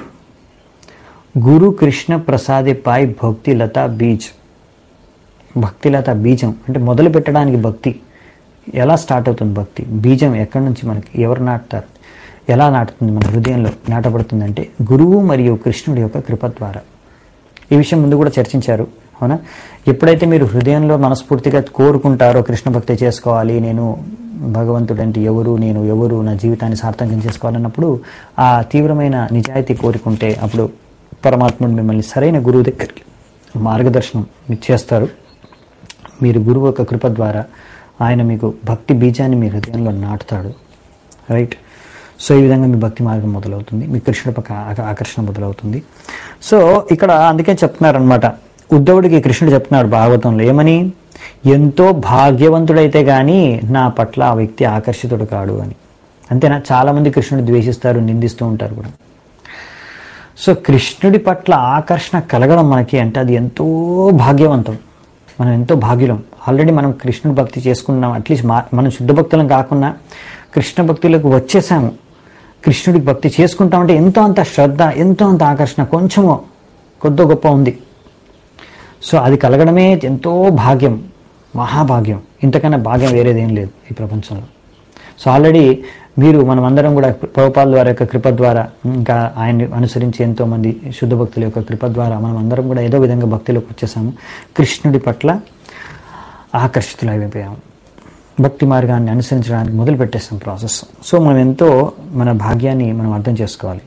గురు కృష్ణ ప్రసాదే పాయ్ భక్తి లత బీజ్ భక్తి లత బీజం అంటే మొదలు పెట్టడానికి భక్తి ఎలా స్టార్ట్ అవుతుంది భక్తి బీజం ఎక్కడి నుంచి మనకి ఎవరు నాటుతారు ఎలా నాటుతుంది మన హృదయంలో నాటబడుతుందంటే గురువు మరియు కృష్ణుడి యొక్క కృప ద్వారా ఈ విషయం ముందు కూడా చర్చించారు అవునా ఎప్పుడైతే మీరు హృదయంలో మనస్ఫూర్తిగా కోరుకుంటారో కృష్ణ భక్తి చేసుకోవాలి నేను భగవంతుడు అంటే ఎవరు నేను ఎవరు నా జీవితాన్ని సార్థకం చేసుకోవాలన్నప్పుడు ఆ తీవ్రమైన నిజాయితీ కోరుకుంటే అప్పుడు పరమాత్ముడు మిమ్మల్ని సరైన గురువు దగ్గరికి మార్గదర్శనం మీకు చేస్తారు మీరు గురువు యొక్క కృప ద్వారా ఆయన మీకు భక్తి బీజాన్ని మీ హృదయంలో నాటుతాడు రైట్ సో ఈ విధంగా మీ భక్తి మార్గం మొదలవుతుంది మీ కృష్ణుడి పక్క ఆక- ఆకర్షణ మొదలవుతుంది సో ఇక్కడ అందుకే చెప్తున్నారనమాట ఉద్ధవుడికి కృష్ణుడు చెప్తున్నాడు భాగవతంలో ఏమని ఎంతో భాగ్యవంతుడైతే కానీ నా పట్ల ఆ వ్యక్తి ఆకర్షితుడు కాడు అని అంతేనా చాలామంది కృష్ణుడు ద్వేషిస్తారు నిందిస్తూ ఉంటారు కూడా సో కృష్ణుడి పట్ల ఆకర్షణ కలగడం మనకి అంటే అది ఎంతో భాగ్యవంతం మనం ఎంతో భాగ్యులం ఆల్రెడీ మనం కృష్ణుడి భక్తి చేసుకున్నాం అట్లీస్ట్ మా మనం శుద్ధ భక్తులం కాకుండా కృష్ణ భక్తులకు వచ్చేసాము కృష్ణుడికి భక్తి చేసుకుంటామంటే ఎంతో అంత శ్రద్ధ ఎంతో అంత ఆకర్షణ కొంచెమో కొద్దో గొప్ప ఉంది సో అది కలగడమే ఎంతో భాగ్యం మహాభాగ్యం ఇంతకన్నా భాగ్యం వేరేదేం లేదు ఈ ప్రపంచంలో సో ఆల్రెడీ మీరు మనమందరం కూడా ప్రభుపాల వారి యొక్క కృప ద్వారా ఇంకా ఆయన్ని అనుసరించి ఎంతో మంది శుద్ధ భక్తుల యొక్క కృప ద్వారా మనం అందరం కూడా ఏదో విధంగా భక్తిలోకి వచ్చేసాము కృష్ణుడి పట్ల ఆకర్షితులైపోయాము భక్తి మార్గాన్ని అనుసరించడానికి మొదలు పెట్టేస్తాం ప్రాసెస్ సో మనం ఎంతో మన భాగ్యాన్ని మనం అర్థం చేసుకోవాలి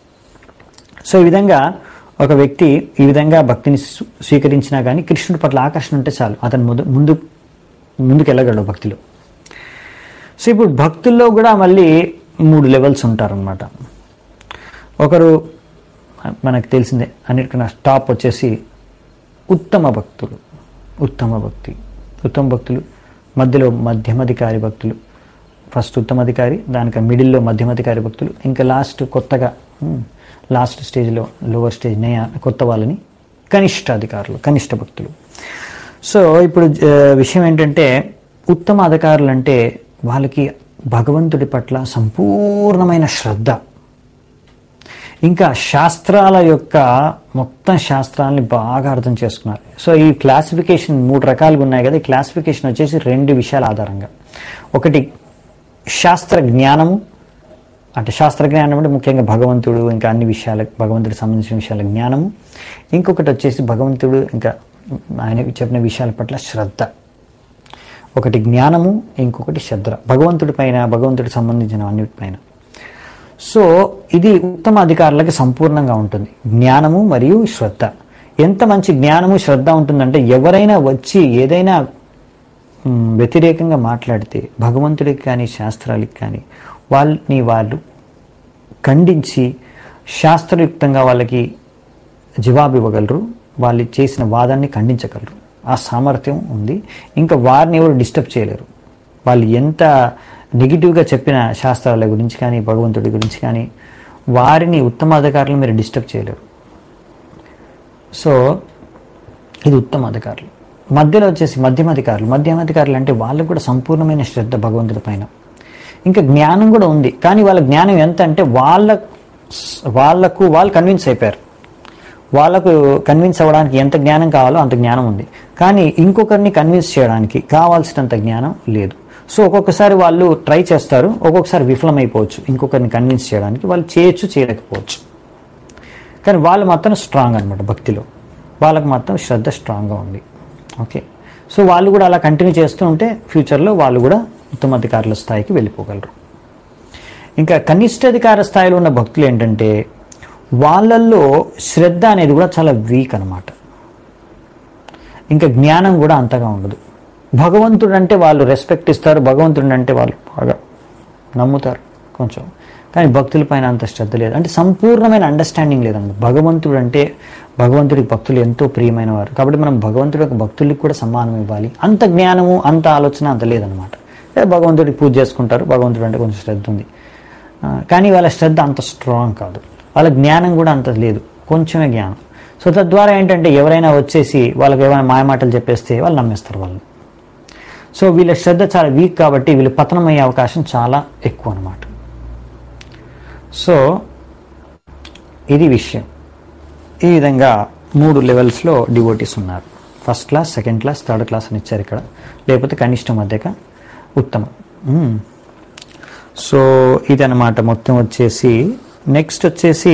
సో ఈ విధంగా ఒక వ్యక్తి ఈ విధంగా భక్తిని స్వీ- స్వీకరించినా కానీ కృష్ణుడి పట్ల ఆకర్షణ ఉంటే చాలు అతను ముందు ముందు ముందుకు వెళ్ళగలడు భక్తిలో సో ఇప్పుడు భక్తుల్లో కూడా మళ్ళీ మూడు లెవెల్స్ ఉంటారనమాట ఒకరు మనకు తెలిసిందే అన్నిటికన్నా టాప్ వచ్చేసి ఉత్తమ భక్తులు ఉత్తమ భక్తి ఉత్తమ భక్తులు మధ్యలో మధ్యమాధికారి భక్తులు ఫస్ట్ ఉత్తమాధికారి దానికి మిడిల్లో మధ్యమాధికారి భక్తులు ఇంకా లాస్ట్ కొత్తగా ఉమ్, లాస్ట్ స్టేజ్లో లోవర్ స్టేజ్ నయ కొత్త వాళ్ళని కనిష్ట అధికారులు కనిష్ట భక్తులు సో ఇప్పుడు ఆ, విషయం ఏంటంటే ఉత్తమ అధికారులు అంటే వాళ్ళకి భగవంతుడి పట్ల సంపూర్ణమైన శ్రద్ధ ఇంకా శాస్త్రాల యొక్క మొత్తం శాస్త్రాలని బాగా అర్థం చేసుకున్నారు సో ఈ క్లాసిఫికేషన్ మూడు రకాలుగా ఉన్నాయి కదా ఈ క్లాసిఫికేషన్ వచ్చేసి రెండు విషయాల ఆధారంగా ఒకటి శాస్త్ర జ్ఞానము అంటే శాస్త్ర జ్ఞానం అంటే ముఖ్యంగా భగవంతుడు ఇంకా అన్ని విషయాలకు భగవంతుడికి సంబంధించిన విషయాల జ్ఞానము ఇంకొకటి వచ్చేసి భగవంతుడు ఇంకా ఆయన చెప్పిన విషయాల పట్ల శ్రద్ధ ఒకటి జ్ఞానము ఇంకొకటి శ్రద్ధ భగవంతుడి పైన భగవంతుడికి సంబంధించిన అన్నిటిపైన సో ఇది ఉత్తమ అధికారులకి సంపూర్ణంగా ఉంటుంది జ్ఞానము మరియు శ్రద్ధ ఎంత మంచి జ్ఞానము శ్రద్ధ ఉంటుందంటే ఎవరైనా వచ్చి ఏదైనా మ్, వ్యతిరేకంగా మాట్లాడితే భగవంతుడికి కానీ శాస్త్రాలకి కానీ వాళ్ళని వాళ్ళు ఖండించి శాస్త్రయుక్తంగా వాళ్ళకి జవాబు ఇవ్వగలరు వాళ్ళు చేసిన వాదాన్ని ఖండించగలరు ఆ సామర్థ్యం ఉంది ఇంకా వారిని ఎవరు డిస్టర్బ్ చేయలేరు వాళ్ళు ఎంత నెగిటివ్గా చెప్పిన శాస్త్రాల గురించి కానీ భగవంతుడి గురించి కానీ వారిని ఉత్తమ అధికారులు మీరు డిస్టర్బ్ చేయలేరు సో ఇది ఉత్తమ అధికారులు మధ్యలో వచ్చేసి మధ్యమ అధికారులు మధ్యమ అధికారులు అంటే వాళ్ళకు కూడా సంపూర్ణమైన శ్రద్ధ భగవంతుడి పైన ఇంకా జ్ఞానం కూడా ఉంది కానీ వాళ్ళ జ్ఞానం ఎంత అంటే వాళ్ళ వాళ్ళకు వాళ్ళు కన్విన్స్ అయిపోయారు వాళ్ళకు కన్విన్స్ అవ్వడానికి ఎంత జ్ఞానం కావాలో అంత జ్ఞానం ఉంది కానీ ఇంకొకరిని కన్విన్స్ చేయడానికి కావాల్సినంత జ్ఞానం లేదు సో ఒక్కొక్కసారి వాళ్ళు ట్రై చేస్తారు ఒక్కొక్కసారి విఫలమైపోవచ్చు ఇంకొకరిని కన్విన్స్ చేయడానికి వాళ్ళు చేయొచ్చు చేయలేకపోవచ్చు కానీ వాళ్ళు మాత్రం స్ట్రాంగ్ అనమాట భక్తిలో వాళ్ళకి మాత్రం శ్రద్ధ స్ట్రాంగ్గా ఉంది ఓకే సో వాళ్ళు కూడా అలా కంటిన్యూ చేస్తూ ఉంటే ఫ్యూచర్లో వాళ్ళు కూడా ఉత్తమ అధికారుల స్థాయికి వెళ్ళిపోగలరు ఇంకా కనిష్ట అధికార స్థాయిలో ఉన్న భక్తులు ఏంటంటే వాళ్ళల్లో శ్రద్ధ అనేది కూడా చాలా వీక్ అనమాట ఇంకా జ్ఞానం కూడా అంతగా ఉండదు భగవంతుడు అంటే వాళ్ళు రెస్పెక్ట్ ఇస్తారు భగవంతుడు అంటే వాళ్ళు బాగా నమ్ముతారు కొంచెం కానీ భక్తుల పైన అంత శ్రద్ధ లేదు అంటే సంపూర్ణమైన అండర్స్టాండింగ్ లేదన్నమాట భగవంతుడు అంటే భగవంతుడికి భక్తులు ఎంతో ప్రియమైన వారు కాబట్టి మనం భగవంతుడి యొక్క భక్తులకి కూడా సమ్మానం ఇవ్వాలి అంత జ్ఞానము అంత ఆలోచన అంత లేదనమాట ఏ భగవంతుడికి పూజ చేసుకుంటారు భగవంతుడు అంటే కొంచెం శ్రద్ధ ఉంది ఆ, కానీ వాళ్ళ శ్రద్ధ అంత స్ట్రాంగ్ కాదు వాళ్ళ జ్ఞానం కూడా అంత లేదు కొంచెమే జ్ఞానం సో తద్వారా ఏంటంటే ఎవరైనా వచ్చేసి వాళ్ళకి ఏమైనా మాయమాటలు చెప్పేస్తే వాళ్ళు నమ్మేస్తారు వాళ్ళు సో వీళ్ళ శ్రద్ధ చాలా వీక్ కాబట్టి వీళ్ళు పతనమయ్యే అవకాశం చాలా ఎక్కువ అనమాట సో ఇది విషయం ఈ విధంగా మూడు లెవెల్స్లో డివోటీస్ ఉన్నారు first class second class third class అని ఇచ్చారు ఇక్కడ లేకపోతే కనిష్ట మధ్యక ఉత్తమం మ్మ్. సో ఇదన్నమాట మొత్తం వచ్చేసి నెక్స్ట్ వచ్చేసి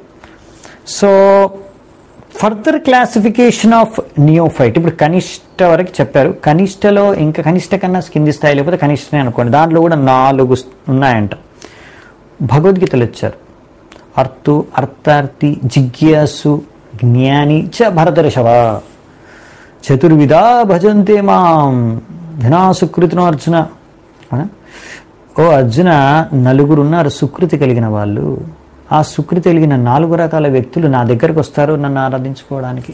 so further classification of neophyte ఇప్పుడు కనిష్ట వరకు చెప్పారు కనిష్టలో ఇంకా కనిష్ట కన్నా కింది స్థాయి లేకపోతే కనిష్టనే అనుకోండి దాంట్లో కూడా నాలుగు స్- ఉన్నాయంట భగవద్గీతలు ఇచ్చారు అర్థు అర్థార్థి జిజ్ఞాసు జ్ఞాని చ భరతర్షవ చతుర్విధా భజంతే మాం ధనా సుకృతినో అర్జున అవునా? ఓ అర్జున నలుగురు ఉన్నారు సుకృతి కలిగిన వాళ్ళు ఆ సుకృతి కలిగిన నాలుగు రకాల వ్యక్తులు నా దగ్గరకు వస్తారు నన్ను ఆరాధించుకోవడానికి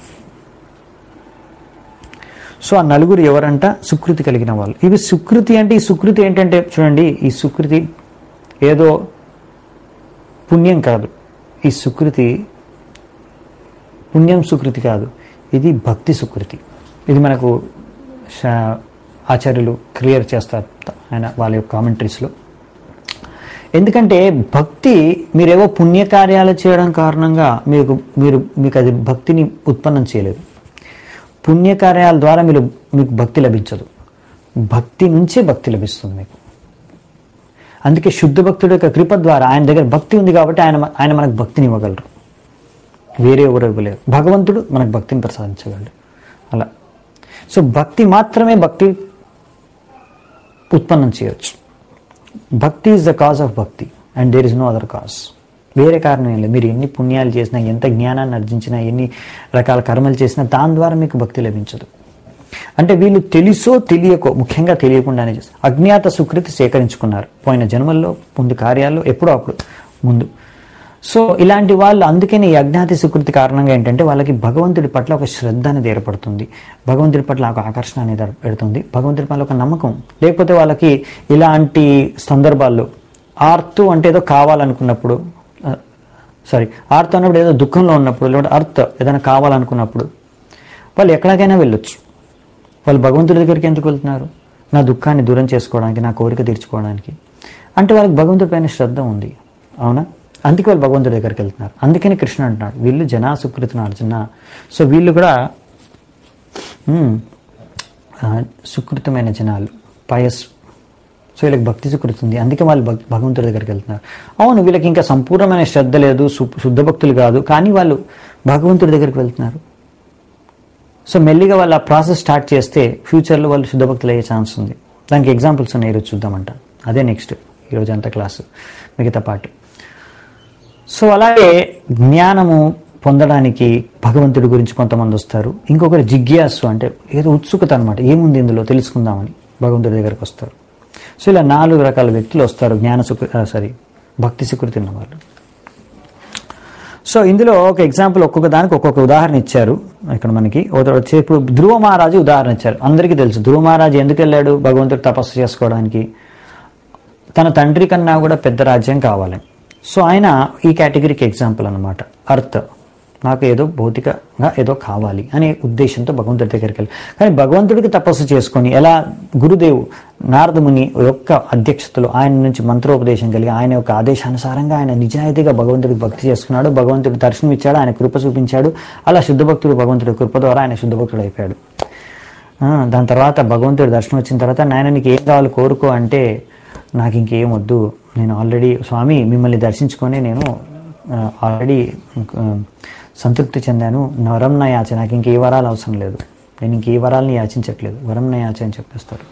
సో ఆ నలుగురు ఎవరంట సుకృతి కలిగిన వాళ్ళు ఇవి సుకృతి అంటే ఈ సుకృతి ఏంటంటే చూడండి ఈ సుకృతి ఏదో పుణ్యం కాదు ఈ సుకృతి పుణ్యం సుకృతి కాదు ఇది భక్తి సుకృతి ఇది మనకు శా- ఆచార్యులు క్లియర్ చేస్తారు ఆయన వాళ్ళ యొక్క కామెంటరీస్లో ఎందుకంటే భక్తి మీరేవో పుణ్యకార్యాలు చేయడం కారణంగా మీకు మీరు మీకు అది భక్తిని ఉత్పన్నం చేయలేదు పుణ్యకార్యాల ద్వారా మీరు మీకు భక్తి లభించదు భక్తి నుంచే భక్తి లభిస్తుంది మీకు అందుకే శుద్ధ భక్తుడి యొక్క కృప ద్వారా ఆయన దగ్గర భక్తి ఉంది కాబట్టి ఆయన ఆయన మనకు భక్తిని ఇవ్వగలరు వేరే ఎవరు ఇవ్వలేరు భగవంతుడు మనకు భక్తిని ప్రసాదించగలడు అలా సో భక్తి మాత్రమే భక్తి ఉత్పన్నం చేయొచ్చు భక్తి ఈజ్ ద కాజ్ ఆఫ్ భక్తి and there is no other cause వేరే కారణం ఏం లేదు మీరు ఎన్ని పుణ్యాలు చేసినా ఎంత జ్ఞానాన్ని ఆర్జించినా ఎన్ని రకాల కర్మలు చేసినా దాని ద్వారా మీకు భక్తి లభించదు అంటే వీళ్ళు తెలుసో తెలియకో ముఖ్యంగా తెలియకుండానే చేస్తారు అజ్ఞాత సుకృతి సేకరించుకున్నారు పోయిన జన్మల్లో ముందు కార్యాల్లో ఎప్పుడో అప్పుడు ముందు సో ఇలాంటి వాళ్ళు అందుకని ఈ అజ్ఞాతి సుకృతి కారణంగా ఏంటంటే వాళ్ళకి భగవంతుడి పట్ల ఒక శ్రద్ధ అనేది ఏర్పడుతుంది భగవంతుడి పట్ల ఒక ఆకర్షణ అనేది ఏర్పడుతుంది భగవంతుడి పట్ల ఒక నమ్మకం లేకపోతే వాళ్ళకి ఇలాంటి సందర్భాల్లో ఆర్తు అంటే ఏదో కావాలనుకున్నప్పుడు సారీ ఆర్త్ అన్నప్పుడు ఏదో దుఃఖంలో ఉన్నప్పుడు లేకపోతే అర్త్ ఏదైనా కావాలనుకున్నప్పుడు వాళ్ళు ఎక్కడికైనా వెళ్ళొచ్చు వాళ్ళు భగవంతుడి దగ్గరికి ఎందుకు వెళ్తున్నారు నా దుఃఖాన్ని దూరం చేసుకోవడానికి నా కోరిక తీర్చుకోవడానికి అంటే వాళ్ళకి భగవంతుడి పైన శ్రద్ధ ఉంది అవునా అందుకే వాళ్ళు భగవంతుడి దగ్గరికి వెళ్తున్నారు అందుకని కృష్ణ అంటున్నాడు వీళ్ళు జనా సుకృతిన అర్జున సో వీళ్ళు కూడా మ్మ్, ఆ, సుకృతమైన జనాలు పయస్ సో వీళ్ళకి భక్తి సుకృతి ఉంది అందుకే వాళ్ళు భక్- భగవంతుడి దగ్గరికి వెళ్తున్నారు అవును వీళ్ళకి ఇంకా సంపూర్ణమైన శ్రద్ధ లేదు సు- శుద్ధ భక్తులు కాదు కానీ వాళ్ళు భగవంతుడి దగ్గరికి వెళ్తున్నారు సో మెల్లిగా వాళ్ళు ఆ ప్రాసెస్ స్టార్ట్ చేస్తే ఫ్యూచర్లో వాళ్ళు శుద్ధ భక్తులు అయ్యే ఛాన్స్ ఉంది దానికి ఎగ్జాంపుల్స్ ఉన్నాయి ఈరోజు చూద్దామంట అదే నెక్స్ట్ ఈరోజు అంతా క్లాసు మిగతా పాటు సో అలాగే జ్ఞానము పొందడానికి భగవంతుడి గురించి కొంతమంది వస్తారు ఇంకొకరు జిజ్ఞాసు అంటే ఏదో ఉత్సుకత అనమాట ఏముంది ఇందులో తెలుసుకుందామని భగవంతుడి దగ్గరకు వస్తారు సో ఇలా నాలుగు రకాల వ్యక్తులు వస్తారు జ్ఞాన సుకృ సారీ భక్తి సుకృతి ఉన్న వాళ్ళు సో ఇందులో ఒక ఎగ్జాంపుల్ ఒక్కొక్క దానికి ఒక్కొక్క ఉదాహరణ ఇచ్చారు ఇక్కడ మనకి ఒక- వచ్చే ఇప్పుడు ధ్రువ మహారాజు ఉదాహరణ ఇచ్చారు అందరికీ తెలుసు ధ్రువ మహారాజు ఎందుకు వెళ్ళాడు భగవంతుడు తపస్సు చేసుకోవడానికి తన తండ్రి కన్నా కూడా పెద్ద రాజ్యం కావాలి సో ఆయన ఈ కేటగిరీకి ఎగ్జాంపుల్ అనమాట అర్త్ నాకు ఏదో భౌతికంగా ఏదో కావాలి అనే ఉద్దేశంతో భగవంతుడి దగ్గరికి వెళ్ళి కానీ భగవంతుడికి తపస్సు చేసుకొని ఎలా గురుదేవు నారదముని యొక్క అధ్యక్షతలో ఆయన నుంచి మంత్రోపదేశం కలిగి ఆయన యొక్క ఆదేశానుసారంగా ఆయన నిజాయితీగా భగవంతుడికి భక్తి చేసుకున్నాడు భగవంతుడి దర్శనం ఇచ్చాడు ఆయన కృప చూపించాడు అలా శుద్ధ భక్తుడు భగవంతుడి కృప ద్వారా ఆయన శుద్ధ భక్తుడు అయిపోయాడు ఆ, దాని తర్వాత భగవంతుడి దర్శనం వచ్చిన తర్వాత నాయన నీకు ఏం కావాలి కోరుకో అంటే నాకు ఇంకేం వద్దు నేను ఆల్రెడీ స్వామి మిమ్మల్ని దర్శించుకొని నేను ఆల్రెడీ సంతృప్తి చెందాను నా వరం నా యాచ నాకు ఇంకే వరాలు అవసరం లేదు నేను ఇంకే వరాలని యాచించట్లేదు వరం నా యాచ అని చెప్పేస్తారు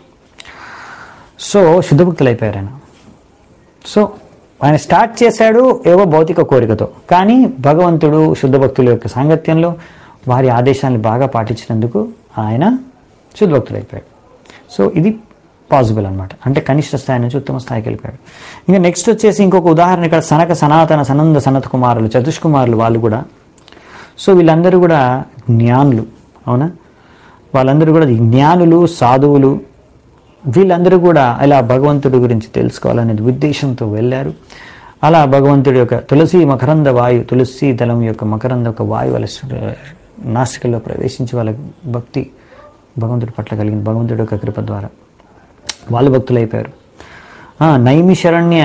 సో శుద్ధభక్తులు అయిపోయారు ఆయన సో ఆయన స్టార్ట్ చేశాడు ఏవో భౌతిక కోరికతో కానీ భగవంతుడు శుద్ధ భక్తుల యొక్క సాంగత్యంలో వారి ఆదేశాన్ని బాగా పాటించినందుకు ఆయన శుద్ధ భక్తుడు అయిపోయాడు సో ఇది పాసిబుల్ అనమాట అంటే కనిష్ట స్థాయి నుంచి ఉత్తమ స్థాయికి వెళ్ళిపోయాడు ఇంకా నెక్స్ట్ వచ్చేసి ఇంకొక ఉదాహరణ ఇక్కడ సనక సనాతన సనంద సనత్ కుమారులు చతుష్కుమారులు వాళ్ళు కూడా సో వీళ్ళందరూ కూడా జ్ఞానులు అవునా వాళ్ళందరూ కూడా జ్ఞానులు సాధువులు వీళ్ళందరూ కూడా ఇలా భగవంతుడి గురించి తెలుసుకోవాలనే ఉద్దేశంతో వెళ్ళారు అలా భగవంతుడి యొక్క తులసి మకరంద వాయు తులసి దళం యొక్క మకరంద యొక్క వాయు వాళ్ళ శ్ర- నాసికల్లో ప్రవేశించి వాళ్ళ భక్తి భగవంతుడి పట్ల కలిగింది భగవంతుడి యొక్క కృప ద్వారా వాళ్ళు భక్తులు అయిపోయారు ఆ, నైమిశరణ్య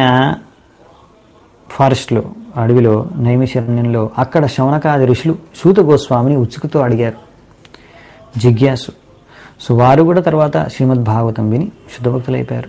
ఫారెస్ట్లో అడవిలో నైమిశరణ్యంలో అక్కడ శౌనకాది ఋషులు సూత గోస్వామిని ఉత్సుకతో అడిగారు జిజ్ఞాసు సో వారు కూడా తర్వాత శ్రీమద్ భాగవతం విని శుద్ధభక్తులు అయిపోయారు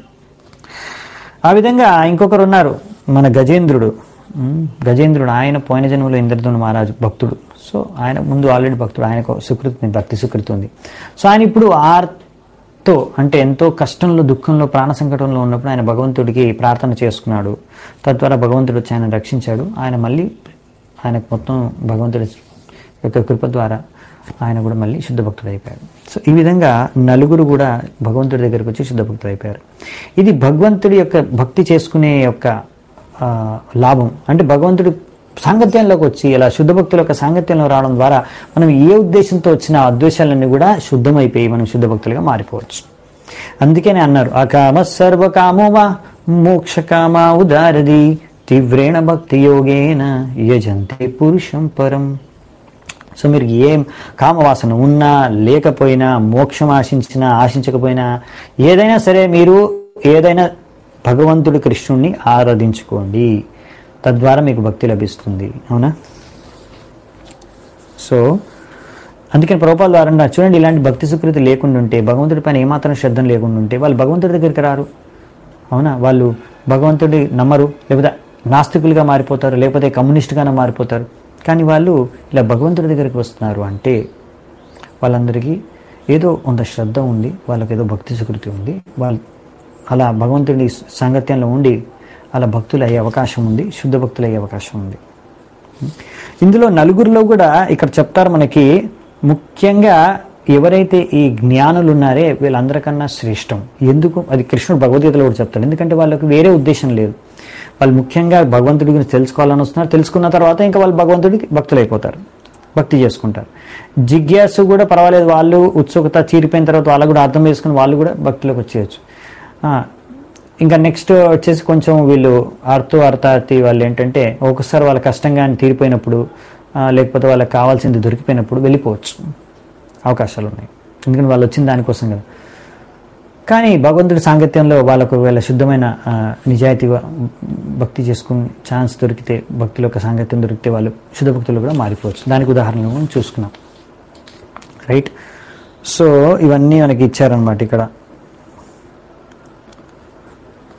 ఆ విధంగా ఇంకొకరు ఉన్నారు మన గజేంద్రుడు ఉమ్, గజేంద్రుడు ఆయన పోయిన జన్మలో ఇంద్రధను మహారాజు భక్తుడు సో ఆయన ముందు ఆల్రెడీ భక్తుడు ఆయనకు సుకృతి ఉంది, భక్తి సుకృతి ఉంది సో ఆయన ఇప్పుడు ఆర్తో అంటే ఎంతో కష్టంలో దుఃఖంలో ప్రాణ సంకటంలో ఉన్నప్పుడు ఆయన భగవంతుడికి ప్రార్థన చేసుకున్నాడు తద్వారా భగవంతుడు వచ్చి ఆయన రక్షించాడు ఆయన మళ్ళీ ఆయనకు మొత్తం భగవంతుడి యొక్క కృప ద్వారా ఆయన కూడా మళ్ళీ శుద్ధ భక్తుడు అయిపోయాడు సో ఈ విధంగా నలుగురు కూడా భగవంతుడి దగ్గరికి వచ్చి శుద్ధ భక్తుడు అయిపోయారు ఇది భగవంతుడి యొక్క భక్తి చేసుకునే యొక్క ఆ, లాభం అంటే భగవంతుడి సాంగత్యంలోకి వచ్చి ఇలా శుద్ధ భక్తుల యొక్క సాంగత్యంలో రావడం ద్వారా మనం ఏ ఉద్దేశంతో వచ్చిన ఆ ఉద్దేశాలన్నీ కూడా శుద్ధమైపోయి మనం శుద్ధ భక్తులుగా మారిపోవచ్చు అందుకనే అన్నారు అకామ సర్వకామోవా మోక్షకామా ఉదారది తీవ్రేణ భక్తి యోగేన యజంతే పురుషం పరం సో మీరు ఏం కామవాసన ఉన్నా లేకపోయినా మోక్షం ఆశించినా ఆశించకపోయినా ఏదైనా సరే మీరు ఏదైనా భగవంతుడి కృష్ణుణ్ణి ఆరాధించుకోండి తద్వారా మీకు భక్తి లభిస్తుంది అవునా సో అందుకని ప్రభుపాల ద్వారా అన్నారు, చూడండి ఇలాంటి భక్తి సుకృతి లేకుండా ఉంటే భగవంతుడి పైన ఏమాత్రం శ్రద్ధ లేకుండా ఉంటే వాళ్ళు భగవంతుడి దగ్గరికి రారు అవునా వాళ్ళు భగవంతుడి నమ్మరు లేకపోతే నాస్తికులుగా మారిపోతారు లేకపోతే కమ్యూనిస్ట్గానే మారిపోతారు కానీ వాళ్ళు ఇలా భగవంతుడి దగ్గరికి వస్తున్నారు అంటే వాళ్ళందరికీ ఏదో కొంత శ్రద్ధ ఉంది వాళ్ళకి ఏదో భక్తి సుకృతి ఉంది వాళ్ళు అలా భగవంతుడి సాంగత్యంలో ఉండి అలా భక్తులు అయ్యే అవకాశం ఉంది శుద్ధ భక్తులు అయ్యే అవకాశం ఉంది ఇందులో నలుగురిలో కూడా ఇక్కడ చెప్తారు మనకి ముఖ్యంగా ఎవరైతే ఈ జ్ఞానులు ఉన్నారే వీళ్ళందరికన్నా శ్రేష్టం ఎందుకు అది కృష్ణుడు భగవద్గీతలో కూడా చెప్తాడు ఎందుకంటే వాళ్ళకి వేరే ఉద్దేశం లేదు వాళ్ళు ముఖ్యంగా భగవంతుడి గురించి తెలుసుకోవాలని వస్తున్నారు తెలుసుకున్న తర్వాత ఇంకా వాళ్ళు భగవంతుడికి భక్తులు అయిపోతారు భక్తి చేసుకుంటారు జిజ్ఞాసు కూడా పర్వాలేదు వాళ్ళు ఉత్సుకత చీరిపోయిన తర్వాత వాళ్ళు కూడా అర్థం చేసుకుని వాళ్ళు కూడా భక్తిలోకి వచ్చేయచ్చు ఆ, ఇంకా నెక్స్ట్ వచ్చేసి కొంచెం వీళ్ళు ఆర్తో అర్థార్థి వాళ్ళు ఏంటంటే ఒకసారి వాళ్ళ కష్టంగా తీరిపోయినప్పుడు ఆ, లేకపోతే వాళ్ళకి కావాల్సింది దొరికిపోయినప్పుడు వెళ్ళిపోవచ్చు అవకాశాలు ఉన్నాయి ఎందుకంటే వాళ్ళు వచ్చిన దానికోసం కదా కానీ భగవంతుడి సాంగత్యంలో వాళ్ళకు వీళ్ళ శుద్ధమైన ఆ, నిజాయితీగా భక్తి చేసుకుని ఛాన్స్ దొరికితే భక్తుల యొక్క సాంగత్యం దొరికితే వాళ్ళు శుద్ధ భక్తులు కూడా మారిపోవచ్చు దానికి ఉదాహరణలు మనం చూసుకున్నాం రైట్ సో ఇవన్నీ మనకి ఇచ్చారనమాట ఇక్కడ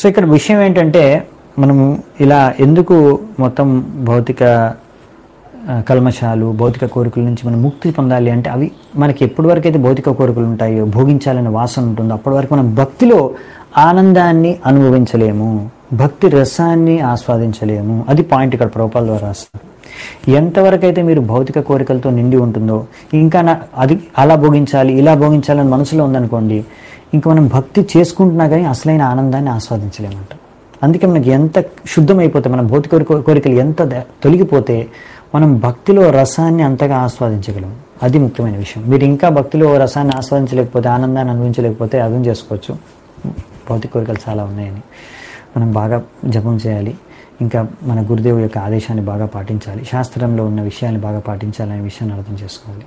సో ఇక్కడ విషయం ఏంటంటే మనము ఇలా ఎందుకు మొత్తం భౌతిక ఆ, కల్మషాలు భౌతిక కోరికల నుంచి మనం ముక్తి పొందాలి అంటే అవి మనకి ఎప్పటి వరకు అయితే భౌతిక కోరికలు ఉంటాయో భోగించాలనే వాసన ఉంటుందో అప్పటి వరకు మనం భక్తిలో ఆనందాన్ని అనుభవించలేము భక్తి రసాన్ని ఆస్వాదించలేము అది పాయింట్ ఇక్కడ ప్రోపాల ద్వారా రాస్తారు ఎంతవరకు అయితే మీరు భౌతిక కోరికలతో నిండి ఉంటుందో ఇంకా నా అది అలా భోగించాలి ఇలా భోగించాలని మనసులో ఉందనుకోండి ఇంకా మనం భక్తి చేసుకుంటున్నా కానీ అసలైన ఆనందాన్ని ఆస్వాదించలేమంట అందుకే మనకి ఎంత శుద్ధమైపోతే మన భౌతిక కోరిక- కోరికలు ఎంత ద- తొలగిపోతే మనం భక్తిలో రసాన్ని అంతగా ఆస్వాదించగలం అది ముఖ్యమైన విషయం మీరు ఇంకా భక్తిలో రసాన్ని ఆస్వాదించలేకపోతే ఆనందాన్ని అనుభవించలేకపోతే అర్థం చేసుకోవచ్చు భౌతిక కోరికలు చాలా ఉన్నాయని మనం బాగా జపం చేయాలి ఇంకా మన గురుదేవు యొక్క ఆదేశాన్ని బాగా పాటించాలి శాస్త్రంలో ఉన్న విషయాన్ని బాగా పాటించాలనే విషయాన్ని అర్థం చేసుకోవాలి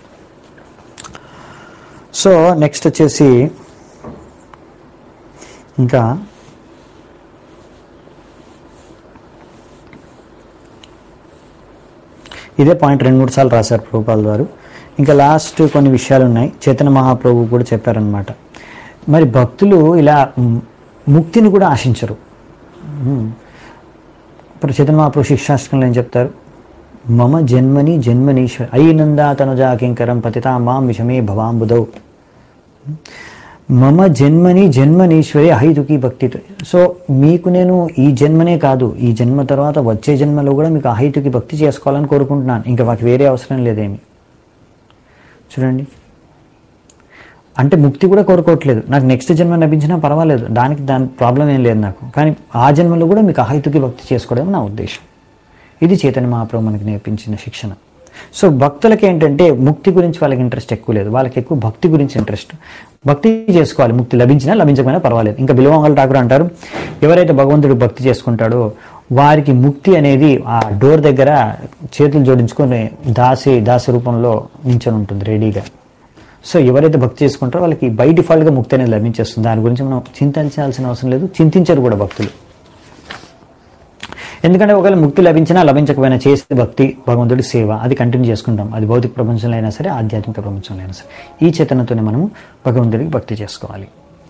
సో నెక్స్ట్ వచ్చేసి ఇంకా ఇదే పాయింట్ రెండు మూడు సార్లు రాశారు ప్రభుపాల్ గారు ఇంకా లాస్ట్ కొన్ని విషయాలు ఉన్నాయి చైతన్య మహాప్రభు కూడా చెప్పారనమాట మరి భక్తులు ఇలా మ్, ముక్తిని కూడా ఆశించరు మ్. ఇప్పుడు చైతన్య మహాప్రభు శిక్షాష్టకంలో ఏం చెప్తారు మమ జన్మని జన్మనీశ్వర అయినందా తనుజా కింకరం పతితా మాం విషమే భవాంబుదౌ మమ జన్మని జన్మనీశ్వరి అహైతుకి భక్తి సో మీకు నేను ఈ జన్మనే కాదు ఈ జన్మ తర్వాత వచ్చే జన్మలో కూడా మీకు అహైతుకి భక్తి చేసుకోవాలని కోరుకుంటున్నాను ఇంకా మాకు వేరే అవసరం లేదేమి చూడండి అంటే ముక్తి కూడా కోరుకోవట్లేదు నాకు నెక్స్ట్ జన్మ లభించినా పర్వాలేదు దానికి దాని ప్రాబ్లం ఏం లేదు నాకు కానీ ఆ జన్మలో కూడా మీకు అహైతుకి భక్తి చేసుకోవడం నా ఉద్దేశం ఇది చైతన్య మహాప్రభు మనకి నేర్పించిన శిక్షణ సో భక్తులకి ఏంటంటే ముక్తి గురించి వాళ్ళకి ఇంట్రెస్ట్ ఎక్కువ లేదు వాళ్ళకి ఎక్కువ భక్తి గురించి ఇంట్రెస్ట్ భక్తి చేసుకోవాలి ముక్తి లభించినా లభించకపోయినా పర్వాలేదు ఇంకా బిలవంగల్ ఠాకూర్ అంటారు ఎవరైతే భగవంతుడు భక్తి చేసుకుంటాడో వారికి ముక్తి అనేది ఆ డోర్ దగ్గర చేతులు జోడించుకొని దాసి దాసి రూపంలో నించొని ఉంటుంది రెడీగా సో ఎవరైతే భక్తి చేసుకుంటారో వాళ్ళకి బై డిఫాల్ట్గా ముక్తి అనేది లభించేస్తుంది దాని గురించి మనం చింతించాల్సిన అవసరం లేదు చింతించరు కూడా భక్తులు ఎందుకంటే ఒకవేళ ముక్తి లభించినా లభించకపోయినా చేసే భక్తి భగవంతుడి సేవ అది కంటిన్యూ చేసుకుంటాం అది భౌతిక ప్రపంచంలో అయినా సరే ఆధ్యాత్మిక ప్రపంచంలో అయినా సరే ఈ చేతనతోనే మనము భగవంతుడికి భక్తి చేసుకోవాలి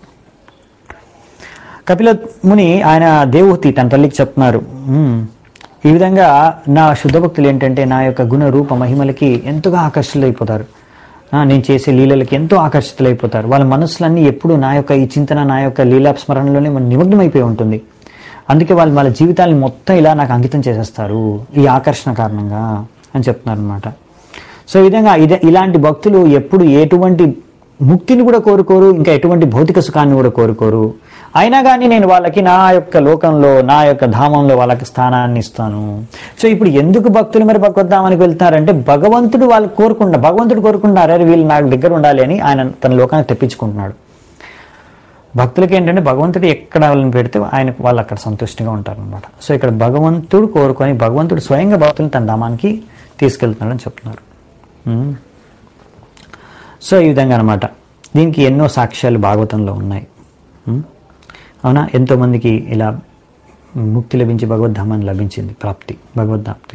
కపిల ముని ఆయన దేవహూతి తన తల్లికి చెప్తున్నారు "మ్మ్, ఈ విధంగా నా శుద్ధ భక్తులు ఏంటంటే నా యొక్క గుణ రూప మహిమలకి ఎంతగా ఆకర్షితులైపోతారు ఆ, నేను చేసే లీలలకి ఎంతో ఆకర్షితులైపోతారు వాళ్ళ మనసులన్నీ ఎప్పుడు నా యొక్క ఈ చింతన నా యొక్క లీలా స్మరణలోనే నిమగ్నమైపోయి ఉంటుంది అందుకే వాళ్ళు వాళ్ళ జీవితాన్ని మొత్తం ఇలా నాకు అంకితం చేసేస్తారు ఈ ఆకర్షణ కారణంగా అని చెప్తున్నారు అనమాట సో ఈ విధంగా ఇదే ఇలాంటి భక్తులు ఎప్పుడు ఎటువంటి ముక్తిని కూడా కోరుకోరు ఇంకా ఎటువంటి భౌతిక సుఖాన్ని కూడా కోరుకోరు అయినా కానీ నేను వాళ్ళకి నా యొక్క లోకంలో నా యొక్క ధామంలో వాళ్ళకి స్థానాన్ని ఇస్తాను సో ఇప్పుడు ఎందుకు భక్తులు మరి భగవద్ధామానికి వెళ్తున్నారంటే భగవంతుడు వాళ్ళు కోరుకుంటా భగవంతుడు కోరుకుంటున్నారు అరే వీళ్ళు నాకు దగ్గర ఉండాలి అని ఆయన తన లోకానికి తెప్పించుకుంటున్నాడు భక్తులకి ఏంటంటే భగవంతుడు ఎక్కడ వాళ్ళని పెడితే ఆయన వాళ్ళు అక్కడ సంతుష్టిగా ఉంటారనమాట సో ఇక్కడ భగవంతుడు కోరుకొని భగవంతుడు స్వయంగా భక్తులను తన ధామానికి తీసుకెళ్తున్నాడని చెప్తున్నారు ఉమ్. సో ఈ విధంగా అనమాట దీనికి ఎన్నో సాక్ష్యాలు భాగవతంలో ఉన్నాయి ఉమ్. అవునా ఎంతోమందికి ఇలా ముక్తి లభించి భగవద్ధామాన్ని లభించింది ప్రాప్తి భగవద్ధాప్తి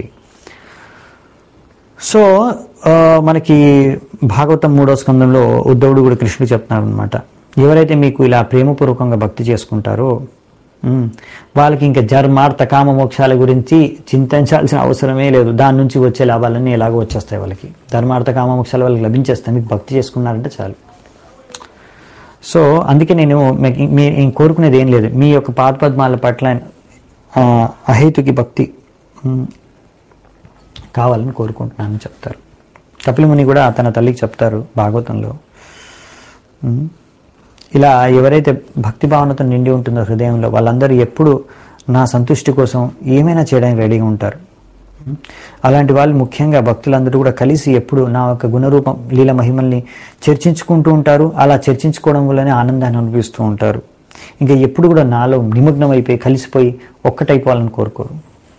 సో ఆ, మనకి భాగవతం మూడో స్కందంలో ఉద్ధవుడు కూడా కృష్ణుడు చెప్తున్నారు అనమాట ఎవరైతే మీకు ఇలా ప్రేమపూర్వకంగా భక్తి చేసుకుంటారో ఉమ్, వాళ్ళకి ఇంకా జర్మార్థ కామ మోక్షాల గురించి చింతించాల్సిన అవసరమే లేదు దాని నుంచి వచ్చే లాభాలన్నీ ఎలాగో వచ్చేస్తాయి వాళ్ళకి ధర్మార్థ కామ మోక్షాలు వాళ్ళకి లభించేస్తాయి మీకు భక్తి చేసుకున్నారంటే చాలు సో అందుకే నేను మీకు- మీ నేను కోరుకునేది ఏం లేదు మీ యొక్క పాదపద్మాల పట్ల ఆ, అహేతుకి భక్తి ఉమ్, కావాలని కోరుకుంటున్నానని చెప్తారు కపిలముని కూడా తన తల్లికి చెప్తారు భాగవతంలో ఉమ్, ఇలా ఎవరైతే భక్తి భావనతో నిండి ఉంటుందో హృదయంలో వాళ్ళందరూ ఎప్పుడు నా సంతుష్టి కోసం ఏమైనా చేయడానికి రెడీగా ఉంటారు ఉమ్, అలాంటి వాళ్ళు ముఖ్యంగా భక్తులందరూ కూడా కలిసి ఎప్పుడు నా యొక్క గుణరూపం లీల మహిమల్ని చర్చించుకుంటూ ఉంటారు అలా చర్చించుకోవడం వల్లనే ఆనందాన్ని అనుభవిస్తూ ఉంటారు ఇంకా ఎప్పుడు కూడా నాలో నిమగ్నం అయిపోయి కలిసిపోయి ఒక్కటైపోవాలని కోరుకోరు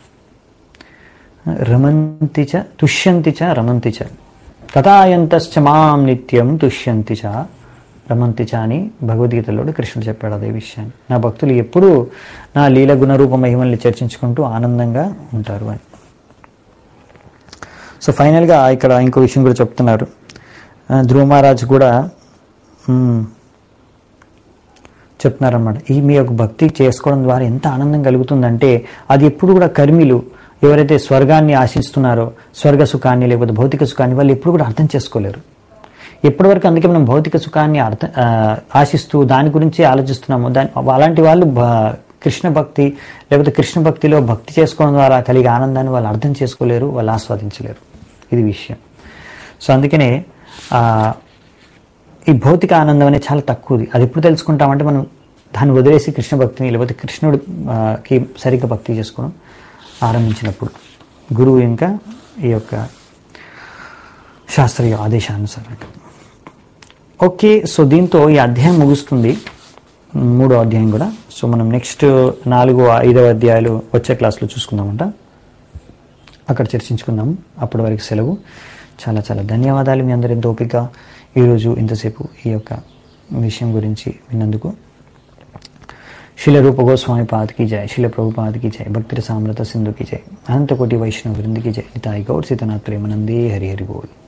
రమంతి చ తుష్యంతి చ రమంతి చ కథాయంతశ్చ మాం నిత్యం తుష్యంతి చ రమంతి చ అని భగవద్గీతలో కృష్ణుడు చెప్పాడు అదే విషయాన్ని నా భక్తులు ఎప్పుడూ నా లీల గుణరూప మహిమల్ని చర్చించుకుంటూ ఆనందంగా ఉంటారు అని సో ఫైనల్గా ఇక్కడ ఇంకో విషయం కూడా చెప్తున్నారు ఆ, ధ్రువ మహారాజు కూడా మ్, చెప్తున్నారన్నమాట ఈ మీ యొక్క భక్తి చేసుకోవడం ద్వారా ఎంత ఆనందం కలుగుతుందంటే అది ఎప్పుడు కూడా కర్మిలు ఎవరైతే స్వర్గాన్ని ఆశిస్తున్నారో స్వర్గ సుఖాన్ని లేకపోతే భౌతిక సుఖాన్ని వాళ్ళు ఎప్పుడు కూడా అర్థం చేసుకోలేరు ఎప్పటివరకు అందుకే మనం భౌతిక సుఖాన్ని అర్థ ఆ, ఆశిస్తూ దాని గురించి ఆలోచిస్తున్నాము దాని అలాంటి వాళ్ళు భ- కృష్ణ భక్తి లేకపోతే కృష్ణ భక్తిలో భక్తి చేసుకోవడం ద్వారా కలిగే ఆనందాన్ని వాళ్ళు అర్థం చేసుకోలేరు వాళ్ళు ఆస్వాదించలేరు ఇది విషయం సో అందుకనే ఆ, ఈ భౌతిక ఆనందం అనేది చాలా తక్కువది అది ఎప్పుడు తెలుసుకుంటామంటే మనం దాన్ని వదిలేసి కృష్ణ భక్తిని లేకపోతే కృష్ణుడు ఆ, కి సరిగ్గా భక్తి చేసుకోవడం ఆరంభించినప్పుడు గురువు ఇంకా ఈ యొక్క శాస్త్రీయ ఆదేశానుసారంగా ఓకే సో దీంతో ఈ అధ్యాయం ముగుస్తుంది మూడో అధ్యాయం కూడా సో మనం నెక్స్ట్ నాలుగు ఐదవ అధ్యాయాలు వచ్చే క్లాస్లో చూసుకుందామంట అక్కడ చర్చించుకుందాము అప్పటి వరకు సెలవు చాలా చాలా ధన్యవాదాలు మీ అందరి ఎంతో ఓపిక ఈరోజు ఇంతసేపు ఈ యొక్క విషయం గురించి విన్నందుకు శిల రూప గోస్వామి పాద్ की जय शिल प्रभुपाद की जय भक्ति साम्रत सिंधु की जय अनंत कोटि वैष्णव वृंद की जय निताई गौर सीतनाथ प्रेमानंदे हरि हरि बोल